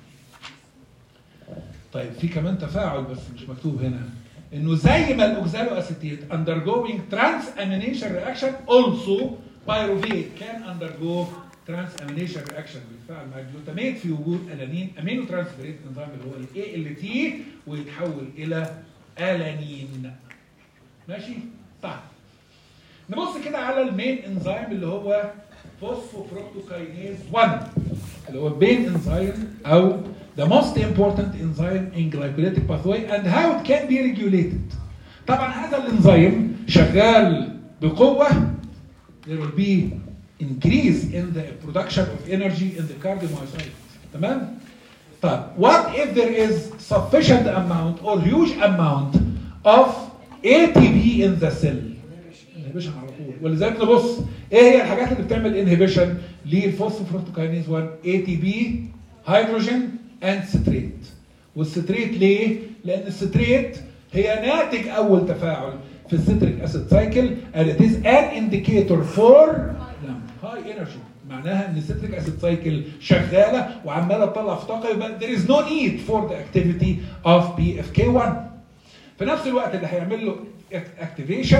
طيب في كمان تفاعل بس مش مكتوب هنا انه زي ما الاوكزالو اسيتيت undergoing transamination reaction also pyruvate can undergo transamination reaction بيتفاعل مع الجلوتاميت في وجود الانين امينو ترانسفيريز انزيم اللي هو الاي ال تي ويتحول الى الانين ماشي طيب نبص كده على المين انزيم اللي هو فوسفوفروكتوكاينيز 1 اللي هو بين انزيم او the most important enzyme in glycolytic pathway and how it can be regulated. طبعا هذا الانزيم شغال بقوة there will be increase in the production of energy in the cardiomyocytes تمام؟ طيب what if there is sufficient amount or huge amount of ATP in the cell؟ inhibition على طول ولذلك نبص ايه هي الحاجات اللي بتعمل انهبيشن للفوسفوفروتوكاينيز 1 ATP هيدروجين اند ستريت والستريت ليه؟ لان الستريت هي ناتج اول تفاعل في الستريك اسيد سايكل and it is an indicator for high energy معناها ان الستريك اسيد سايكل شغاله وعماله تطلع في طاقه يبقى there is no need for the activity of PFK1 في نفس الوقت اللي هيعمل له activation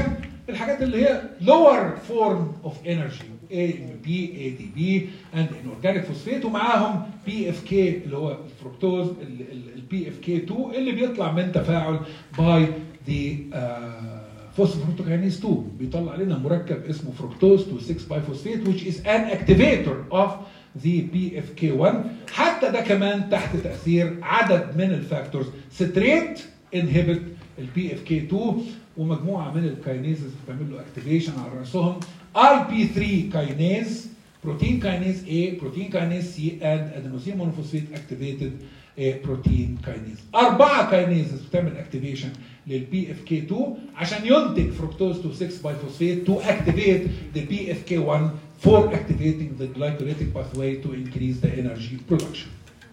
الحاجات اللي هي lower form of energy AMP ADP and inorganic phosphate ومعاهم PFK اللي هو الفركتوز البي اف كي 2 اللي بيطلع من تفاعل باي ذا فوسفوفركتوكاينيز 2 بيطلع لنا مركب اسمه فركتوز 2 6 باي فوسفيت which is an activator of the PFK1 حتى ده كمان تحت تاثير عدد من الفاكتورز ستريت انهبت البي اف كي 2 ومجموعه من الكاينيزز بتعمل له اكتيفيشن على راسهم اي بي 3 كاينيز بروتين كاينيز A بروتين كاينيز C and adenosine monophosphate activated بروتين كاينيز أربعة كاينيزز بتعمل اكتيفيشن للبي اف كي 2 عشان ينتج فركتوز 2 6 باي فوسفيت تو اكتيفيت ذا بي اف كي 1 for activating the glycolytic pathway to increase the energy production.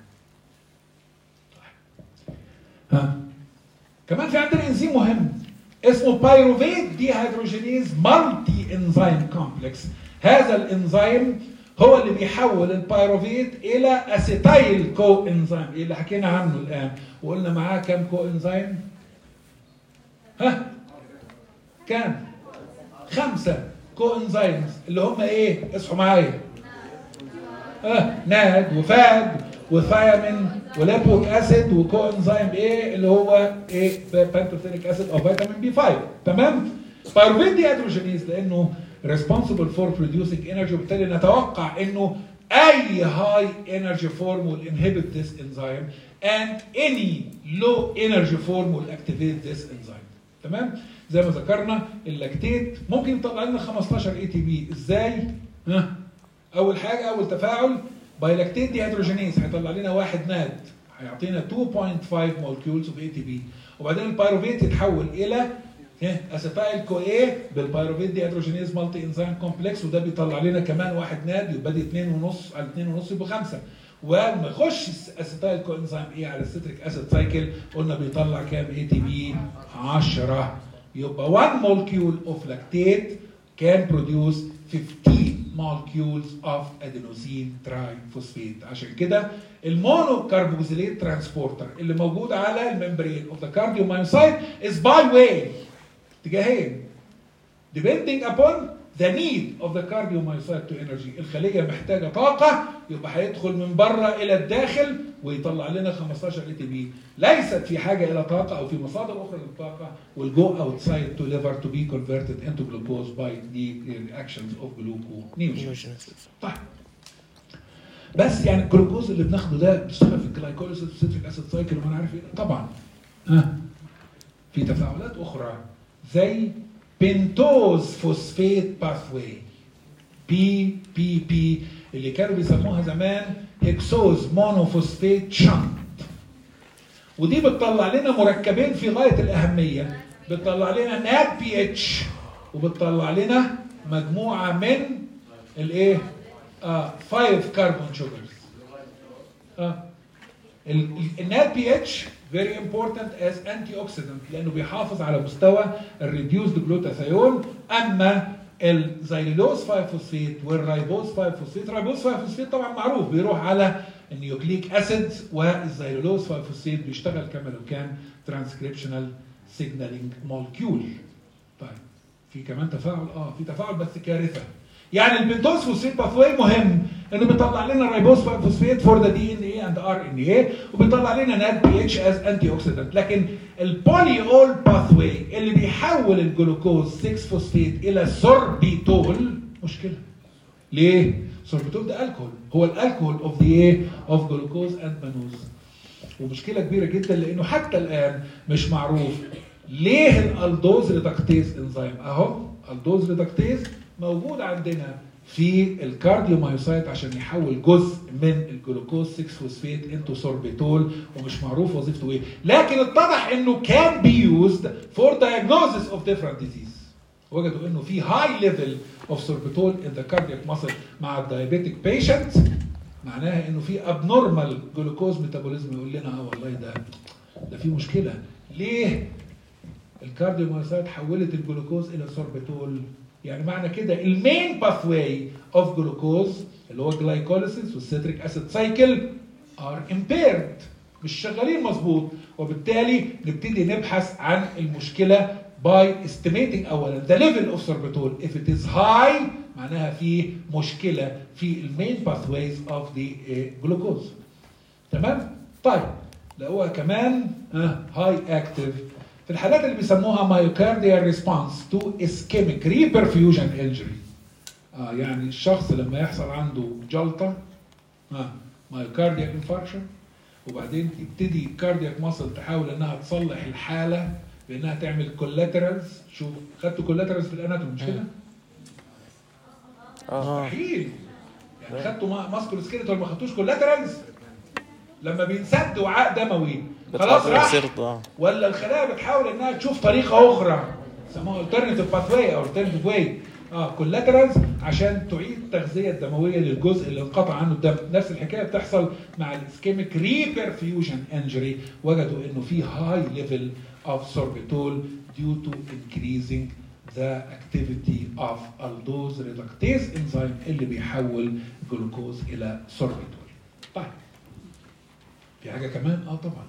ها كمان في عندنا انزيم مهم اسمه بايروفيت دي هيدروجينيز مالتي انزيم كومبلكس هذا الانزيم هو اللي بيحول البايروفيت الى اسيتايل كو انزيم ايه اللي حكينا عنه الان وقلنا معاه كام كو انزيم ها كام خمسه كو انزيمز اللي هم ايه اصحوا معايا اه ناد وفاد وثيامين وليبوك اسيد وكو انزيم ايه اللي هو ايه بانتوثينيك اسيد او فيتامين بي 5 تمام بايروفيت دي هيدروجينيز لانه responsible for producing energy وبالتالي نتوقع انه اي high energy form will inhibit this enzyme and any low energy form will activate this enzyme تمام زي ما ذكرنا اللاكتيت ممكن يطلع لنا 15 اي تي بي ازاي ها اول حاجه اول تفاعل بايلاكتيت دي هيدروجينيز هيطلع لنا واحد ناد هيعطينا 2.5 مولكيولز اوف اي تي بي وبعدين البايروفيت يتحول الى اسيتايل كو ايه بالبايروفيت دي هيدروجينيز مالتي انزيم كومبلكس وده بيطلع لنا كمان واحد ناد يبقى دي 2 ونص على 2 ونص يبقى 5 ولما يخش اسيتايل كو انزيم ايه على الستريك اسيد سايكل قلنا بيطلع كام اي تي بي 10 يبقى 1 molecule of lactate can produce 15 molecules of adenosine triphosphate عشان كده المونو كاربوكسيليت ترانسبورتر اللي موجود على الممبرين of the cardiomyocyte is by way اتجاهين depending upon the need of the cardiomyocyte to energy الخليه محتاجه طاقه يبقى هيدخل من بره الى الداخل ويطلع لنا 15 اي تي بي ليست في حاجه الى طاقه او في مصادر اخرى للطاقه will go outside to liver to be converted into glucose by the reactions of gluconeogenesis طيب بس يعني الجلوكوز اللي بناخده ده بيشتغل في الجلايكوليسيس والسيتريك اسيد سايكل وما عارف ايه طبعا ها في تفاعلات اخرى زي بنتوز فوسفيت باثواي بي بي بي اللي كانوا بيسموها زمان هكسوز مونوفوسفيت شنت ودي بتطلع لنا مركبين في غايه الاهميه بتطلع لنا نات بي اتش وبتطلع لنا مجموعه من الايه؟ اه 5 كربون شوجرز اه النات بي اتش very important as antioxidant لانه بيحافظ على مستوى الريديوسد جلوتاثيون اما الزيلولوز 5 فوسفيت والرايبوز 5 فوسفيت رايبوز 5 فوسفيت طبعا معروف بيروح على النيوكليك اسيد والزيلولوز 5 فوسفيت بيشتغل كما لو كان ترانسكريبشنال سيجنالينج مولكيول طيب في كمان تفاعل اه في تفاعل بس كارثه يعني البنتوز فوسفيت باثواي مهم انه بيطلع لنا الريبوز فوسفيت فور ذا دي ان اي اند ار ان اي وبيطلع لنا نات بي اتش از انتي اوكسيدنت لكن البولي اول باثواي اللي بيحول الجلوكوز 6 فوسفيت الى سوربيتول مشكله ليه؟ سوربيتول ده الكحول هو الالكحول اوف ذا ايه؟ اوف جلوكوز اند مانوز ومشكله كبيره جدا لانه حتى الان مش معروف ليه الالدوز ريدكتيز انزيم اهو الدوز ريدكتيز موجود عندنا في الكارديومايوسايت عشان يحول جزء من الجلوكوز 6 فوسفيت انتو سوربيتول ومش معروف وظيفته ايه لكن اتضح انه كان بي يوزد فور diagnosis اوف different disease وجدوا انه في هاي ليفل اوف سوربيتول ان ذا كاردياك ماسل مع الدايابيتيك بيشنت معناها انه في ابنورمال جلوكوز ميتابوليزم يقول لنا اه والله ده ده في مشكله ليه الكارديومايوسايت حولت الجلوكوز الى سوربيتول يعني معنى كده المين باثواي اوف جلوكوز اللي هو جلايكوليسيس والسيتريك اسيد سايكل ار امبيرد مش شغالين مظبوط وبالتالي نبتدي نبحث عن المشكله by estimating اولا the level of sorbitol if it is high معناها في مشكله في المين pathways of the uh, glucose تمام طيب لقوها كمان هاي اكتف في الحالات اللي بيسموها مايوكارديال ريسبونس تو اسكيميك ريبرفيوجن انجري اه يعني الشخص لما يحصل عنده جلطه اه مايوكارديال انفاركشن وبعدين تبتدي الكاردياك ماسل تحاول انها تصلح الحاله بانها تعمل كولاترالز شوف خدتوا كولاترالز في الاناتومي مش كده؟ اه مستحيل يعني خدتوا ما- ماسكول سكيلتون ما خدتوش كولاترالز لما بينسد وعاء دموي خلاص راح سرد اه ولا الخلايا بتحاول انها تشوف طريقه اخرى يسموها alternative pathway او alternative way اه كولاترالز عشان تعيد التغذيه الدمويه للجزء اللي انقطع عنه الدم نفس الحكايه بتحصل مع الاسكيميك ريبرفيوجن انجري وجدوا انه في هاي ليفل اوف سوربيتول due to increasing the activity of aldose reductase enzyme اللي بيحول جلوكوز الى سوربيتول طيب في حاجه كمان اه طبعا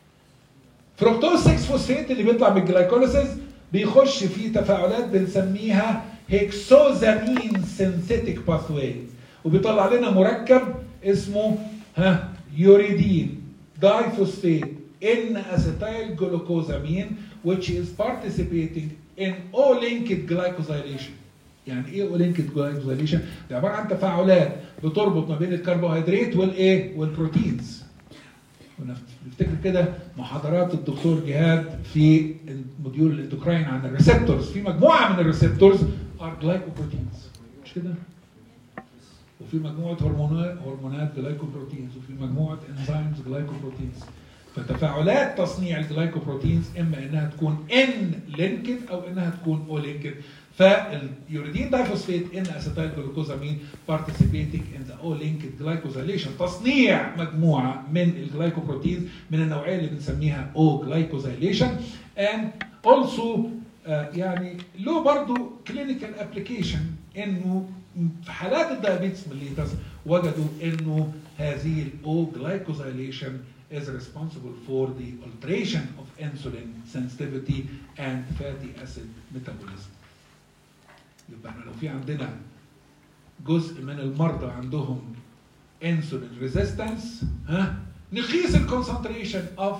فركتوز 6 فوسفيت اللي بيطلع من الجلايكوليسيس بيخش في تفاعلات بنسميها هيكسوزامين سينثيتيك باثواي وبيطلع لنا مركب اسمه ها يوريدين دايفوسفيت ان اسيتايل جلوكوزامين which is participating in O-linked glycosylation يعني ايه O-linked glycosylation؟ ده عباره عن تفاعلات بتربط ما بين الكربوهيدرات والايه؟ والبروتينز نفتكر كده محاضرات الدكتور جهاد في موديول الاندوكراين عن الريسبتورز في مجموعه من الريسبتورز ار جلايكوبروتينز مش كده؟ وفي مجموعه هرمونات هرمونات جلايكوبروتينز وفي مجموعه انزيمز جلايكوبروتينز فتفاعلات تصنيع الجلايكوبروتينز اما انها تكون ان لينكد او انها تكون او لينكد فاليوريدين دايفوسفيت ان اسيتايل جلوكوزامين participating in the O-linked glycosylation تصنيع مجموعه من الجلايكوبروتينز من النوعيه اللي بنسميها O glycosylation and also آه، يعني له برضه كلينيكال ابلكيشن انه في حالات الدايابيتس ميليتس وجدوا انه هذه الاو glycosylation is responsible for the alteration of insulin sensitivity and fatty acid metabolism. يبقى احنا لو في عندنا جزء من المرضى عندهم insulin resistance ها نقيس الكونسنتريشن اوف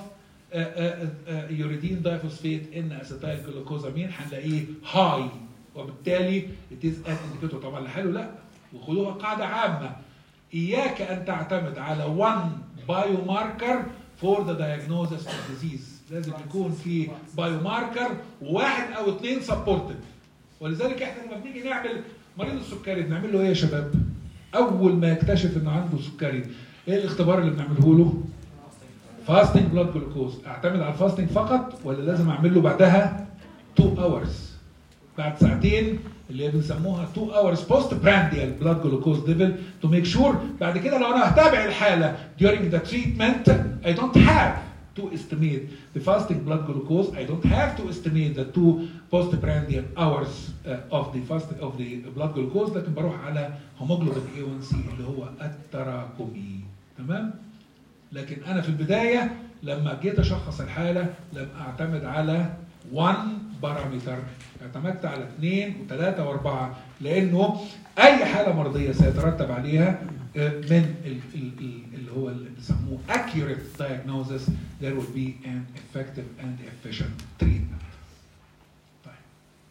يوريدين دايفوسفيت ان اسيتايل جلوكوزامين هنلاقيه هاي وبالتالي it is an indicator طبعا لحاله لا وخدوها قاعده عامه اياك ان تعتمد على one biomarker for the diagnosis of disease لازم يكون في بايوماركر وواحد او اثنين سبورتد ولذلك احنا لما بنيجي نعمل مريض السكري بنعمل له ايه يا شباب؟ اول ما يكتشف انه عنده سكري ايه الاختبار اللي بنعمله له؟ فاستنج بلاد جلوكوز اعتمد على الفاستنج فقط ولا لازم اعمل له بعدها 2 اورز بعد ساعتين اللي بنسموها 2 اورز بوست برانديال بلاد جلوكوز ليفل تو ميك شور بعد كده لو انا هتابع الحاله during the treatment I don't have to estimate the fasting blood glucose I don't have to estimate the two postprandial hours uh, of the fast of the blood glucose لكن بروح على هيموجلوبين A1C اللي هو التراكمي تمام لكن انا في البدايه لما جيت اشخص الحاله لم اعتمد على 1 بارامتر اعتمدت على اثنين وثلاثه واربعه لانه اي حاله مرضيه سيترتب عليها آه، من ال- ال- ال- اللي هو اللي بيسموه accurate diagnosis there will be an effective and efficient treatment. طيب.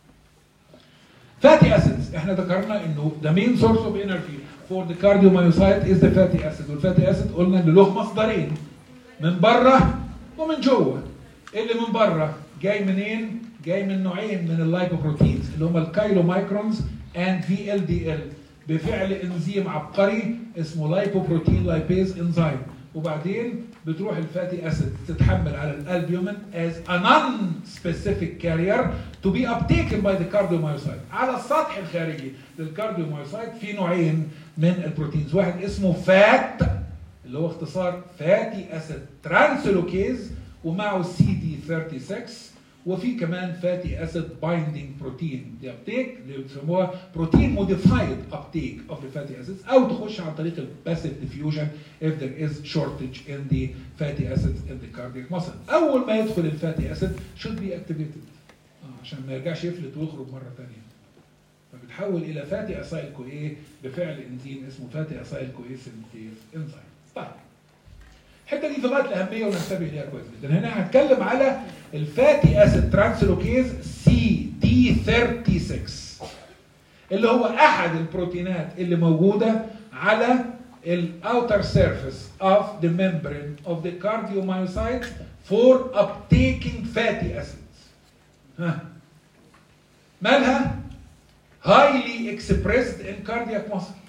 fatty acids احنا ذكرنا انه the main source of energy for the cardiomyocyte is the fatty acid والفاتي acid قلنا ان له مصدرين من بره ومن جوه اللي من بره جاي منين؟ جاي من نوعين من اللايبوبروتينز اللي هم الكايلو مايكرونز and VLDL بفعل انزيم عبقري اسمه لايبوبروتين لايبيز انزيم وبعدين بتروح الفاتي اسيد تتحمل على الالبيومين as a non-specific carrier to be uptaken by the cardiomyocyte على السطح الخارجي للكارديوميوسايت في نوعين من البروتينز واحد اسمه فات اللي هو اختصار فاتي اسيد ترانسلوكيز ومعه سي دي 36 وفي كمان فاتي اسيد بايندينج بروتين دي ابتيك اللي بيسموها بروتين موديفايد ابتيك اوف ذا فاتي اسيدز او تخش عن طريق الباسيف ديفيوجن if there is shortage in the fatty acids in the cardiac muscle اول ما يدخل الفاتي اسيد should be activated آه. عشان ما يرجعش يفلت ويخرج مره ثانيه فبتحول الى فاتي اسايل كو ايه بفعل انزيم اسمه فاتي اسايل كو ايه سنتيز انزيم طيب الحته دي في غايه الاهميه وننتبه ليها كويس جدا هنا هنتكلم على الفاتي اسيد ترانسلوكيز سي دي 36 اللي هو احد البروتينات اللي موجوده على الاوتر سيرفيس of the membrane of the cardiomyocytes for uptaking fatty acids ها مالها highly expressed in cardiac muscle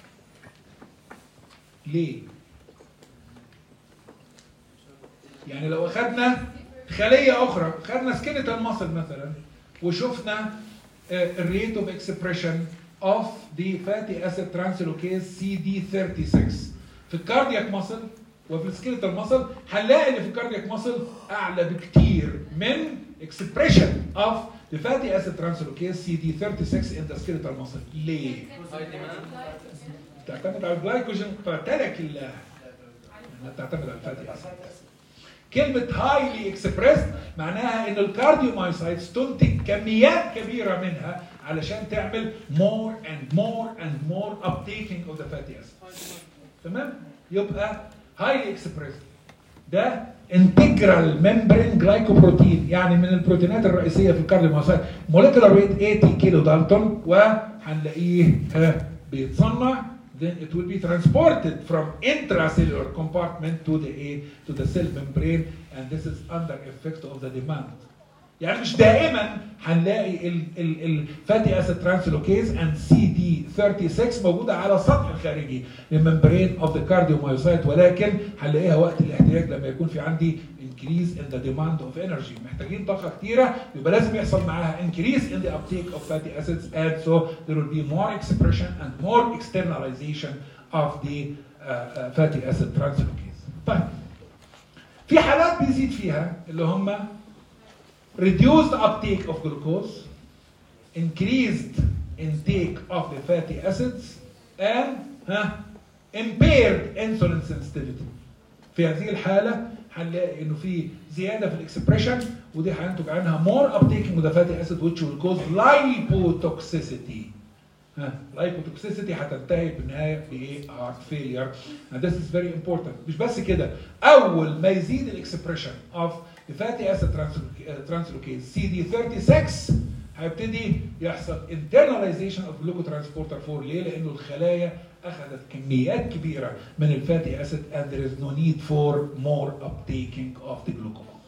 ليه يعني لو اخذنا خليه اخرى خدنا سكيلتال ماسل مثلا وشفنا الريت اوف اكسبريشن اوف دي فاتي اسيد ترانسلوكيز سي دي 36 في الكاردياك ماسل وفي السكيلتال ماسل هنلاقي اللي في الكاردياك ماسل اعلى بكتير من اكسبريشن اوف the fatty acid translocase CD36 in the skeletal muscle. ليه؟ تعتمد على الجلايكوجين فترك الله انها تعتمد على الفاتي اسيد كلمة highly expressed معناها ان الكارديومايسايتس تنتج كميات كبيرة منها علشان تعمل more and more and more uptaking of the fatty acid. تمام؟ يبقى highly expressed ده integral membrane glycoprotein يعني من البروتينات الرئيسية في الكارديومايسايت molecular weight 80 كيلو دالتون وهنلاقيه ها بيتصنع then it will be transported from intracellular compartment to the A, to the cell membrane and this is under effect of the demand. يعني مش دائما هنلاقي الفاتي اسيد ترانسلوكيز اند سي دي 36 موجوده على السطح الخارجي للممبرين اوف ذا كارديومايوسايت ولكن هنلاقيها وقت الاحتياج لما يكون في عندي increase in the demand of energy محتاجين طاقه كتيره يبقى لازم يحصل معاها increase in the uptake of fatty acids and so there will be more expression and more externalization of the uh, uh, fatty acid translocase. طيب في حالات بيزيد فيها اللي هم reduced uptake of glucose, increased intake of the fatty acids, and huh, impaired insulin sensitivity. في هذه الحالة هنلاقي انه في زيادة في الاكسبريشن ودي هينتج عنها more uptaking of the fatty acid which will cause lipotoxicity. ها lipotoxicity هتنتهي بالنهاية بإيه؟ heart failure. And this is very important. مش بس كده أول ما يزيد الاكسبريشن of the fatty acid translocase CD36 هيبتدي يحصل internalization of glucotransporter 4 ليه؟ لأنه الخلايا أخذت كميات كبيرة من الفاتي أسيد and there is no need for more uptaking of the glucose.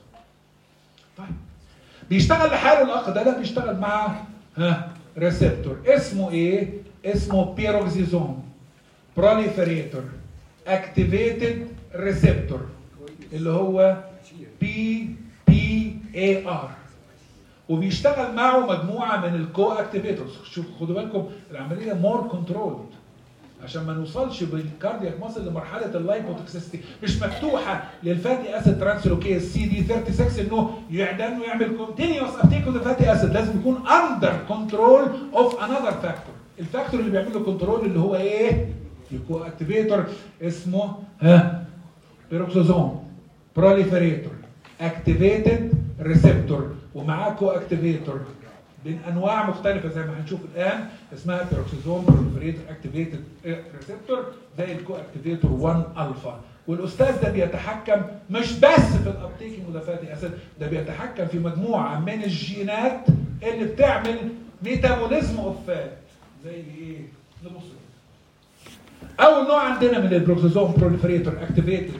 طيب بيشتغل لحاله الأخ ده ده بيشتغل مع ها ريسبتور اسمه إيه؟ اسمه بيروكسيزوم بروليفريتور اكتيفيتد ريسبتور اللي هو بي بي اي ار وبيشتغل معه مجموعه من الكو اكتيفيتورز شوف خدوا بالكم العمليه مور كنترولد عشان ما نوصلش بالكاردياك ماسل لمرحله اللايبوتوكسيستي مش مفتوحه للفاتي اسيد ترانسلوكيز سي دي 36 انه يعدن ويعمل كونتينيوس ابتيك اوف فاتي اسيد لازم يكون اندر كنترول اوف انذر فاكتور الفاكتور اللي بيعمل له كنترول اللي هو ايه؟ الكو اكتيفيتور اسمه ها بيروكسوزوم بروليفريتور اكتيفيتد ريسبتور ومعاه كو اكتيفيتور من انواع مختلفه زي ما هنشوف الان اسمها بيروكسيزوم بروليفريتور اكتيفيتد ريسبتور زي الكو اكتيفيتور 1 الفا والاستاذ ده بيتحكم مش بس في الابتيكينج وده فاتي اسيد ده بيتحكم في مجموعه من الجينات اللي بتعمل ميتابوليزم اوف فات زي ايه؟ نبص اول نوع عندنا من البروكسيزوم بروليفريتور اكتيفيتد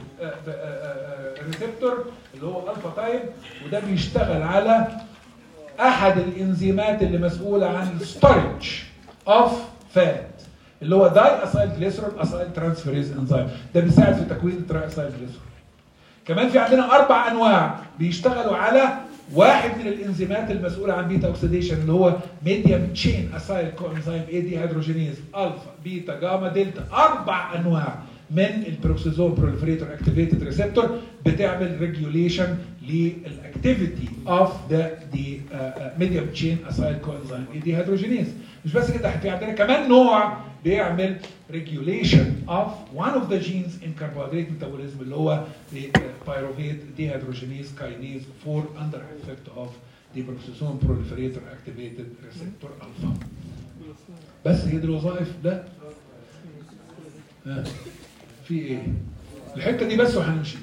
ريسبتور اللي هو الفا تايب وده بيشتغل على احد الانزيمات اللي مسؤوله عن ستورج اوف فات اللي هو داي اسايل جليسرول اسايل ترانسفيريز انزيم ده بيساعد في تكوين التراي اسايل جليسرول كمان في عندنا اربع انواع بيشتغلوا على واحد من الانزيمات المسؤوله عن بيتا اوكسيديشن اللي هو ميديم تشين اسايل كوانزيم اي دي هيدروجينيز الفا بيتا جاما دلتا اربع انواع من البروكسيزوم بروليفريتور اكتيفيتد ريسبتور بتعمل ريجوليشن للاكتيفيتي اوف ذا دي ميديوم تشين اسايل كوانزيم اي دي هيدروجينيز مش بس كده في عندنا كمان نوع بيعمل regulation of one of the genes in carbohydrate metabolism اللي هو the pyruvate dehydrogenase kinase 4 under effect of دي بروكسيسون بروليفريتور اكتيفيتد ريسبتور الفا بس هي دي الوظائف لا ها. في ايه الحته دي بس وهنمشي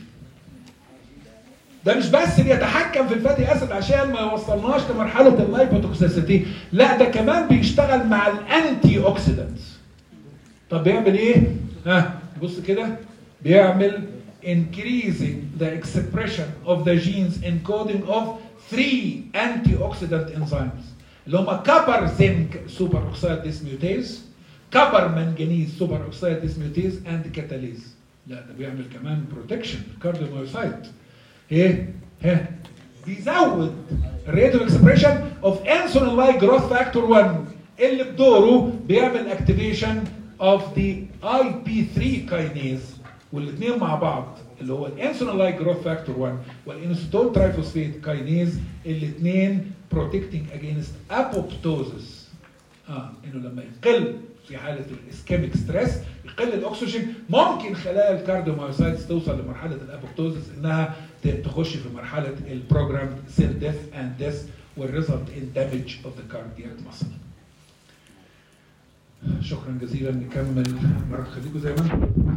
ده مش بس بيتحكم في الفاتي اسيد عشان ما يوصلناش لمرحله اللايبوتوكسيسيتي لا ده كمان بيشتغل مع الانتي اوكسيدنتس طب بيعمل ايه ها بص كده بيعمل increasing the expression of the genes encoding of three antioxidant enzymes اللي هم كبر زنك سوبر اوكسيد ديسميوتيز كبر منجنيز سوبر اوكسيد ديسميوتيز اند كاتاليز لا ده بيعمل كمان بروتكشن الكارديومايوسايت ايه ها بيزود الريتو اكسبريشن اوف انسولين لايك جروث فاكتور 1 اللي بدوره بيعمل اكتيفيشن اوف ذا اي بي 3 كاينيز والاثنين مع بعض اللي هو الانسولين لايك جروث فاكتور 1 والانستول ترايفوسفيت كاينيز الاثنين بروتكتنج اجينست ابوبتوزس اه انه لما يقل في حاله الاسكيميك ستريس يقل الاكسجين ممكن خلايا الكارديومايوسايتس توصل لمرحله الابوبتوزس انها ت- تخش في مرحله البروجرام سيل ديث اند ديث والريزلت ان دامج اوف ذا كاردياك ماسل شكرا جزيلا نكمل مرة خليكم زي ما انتم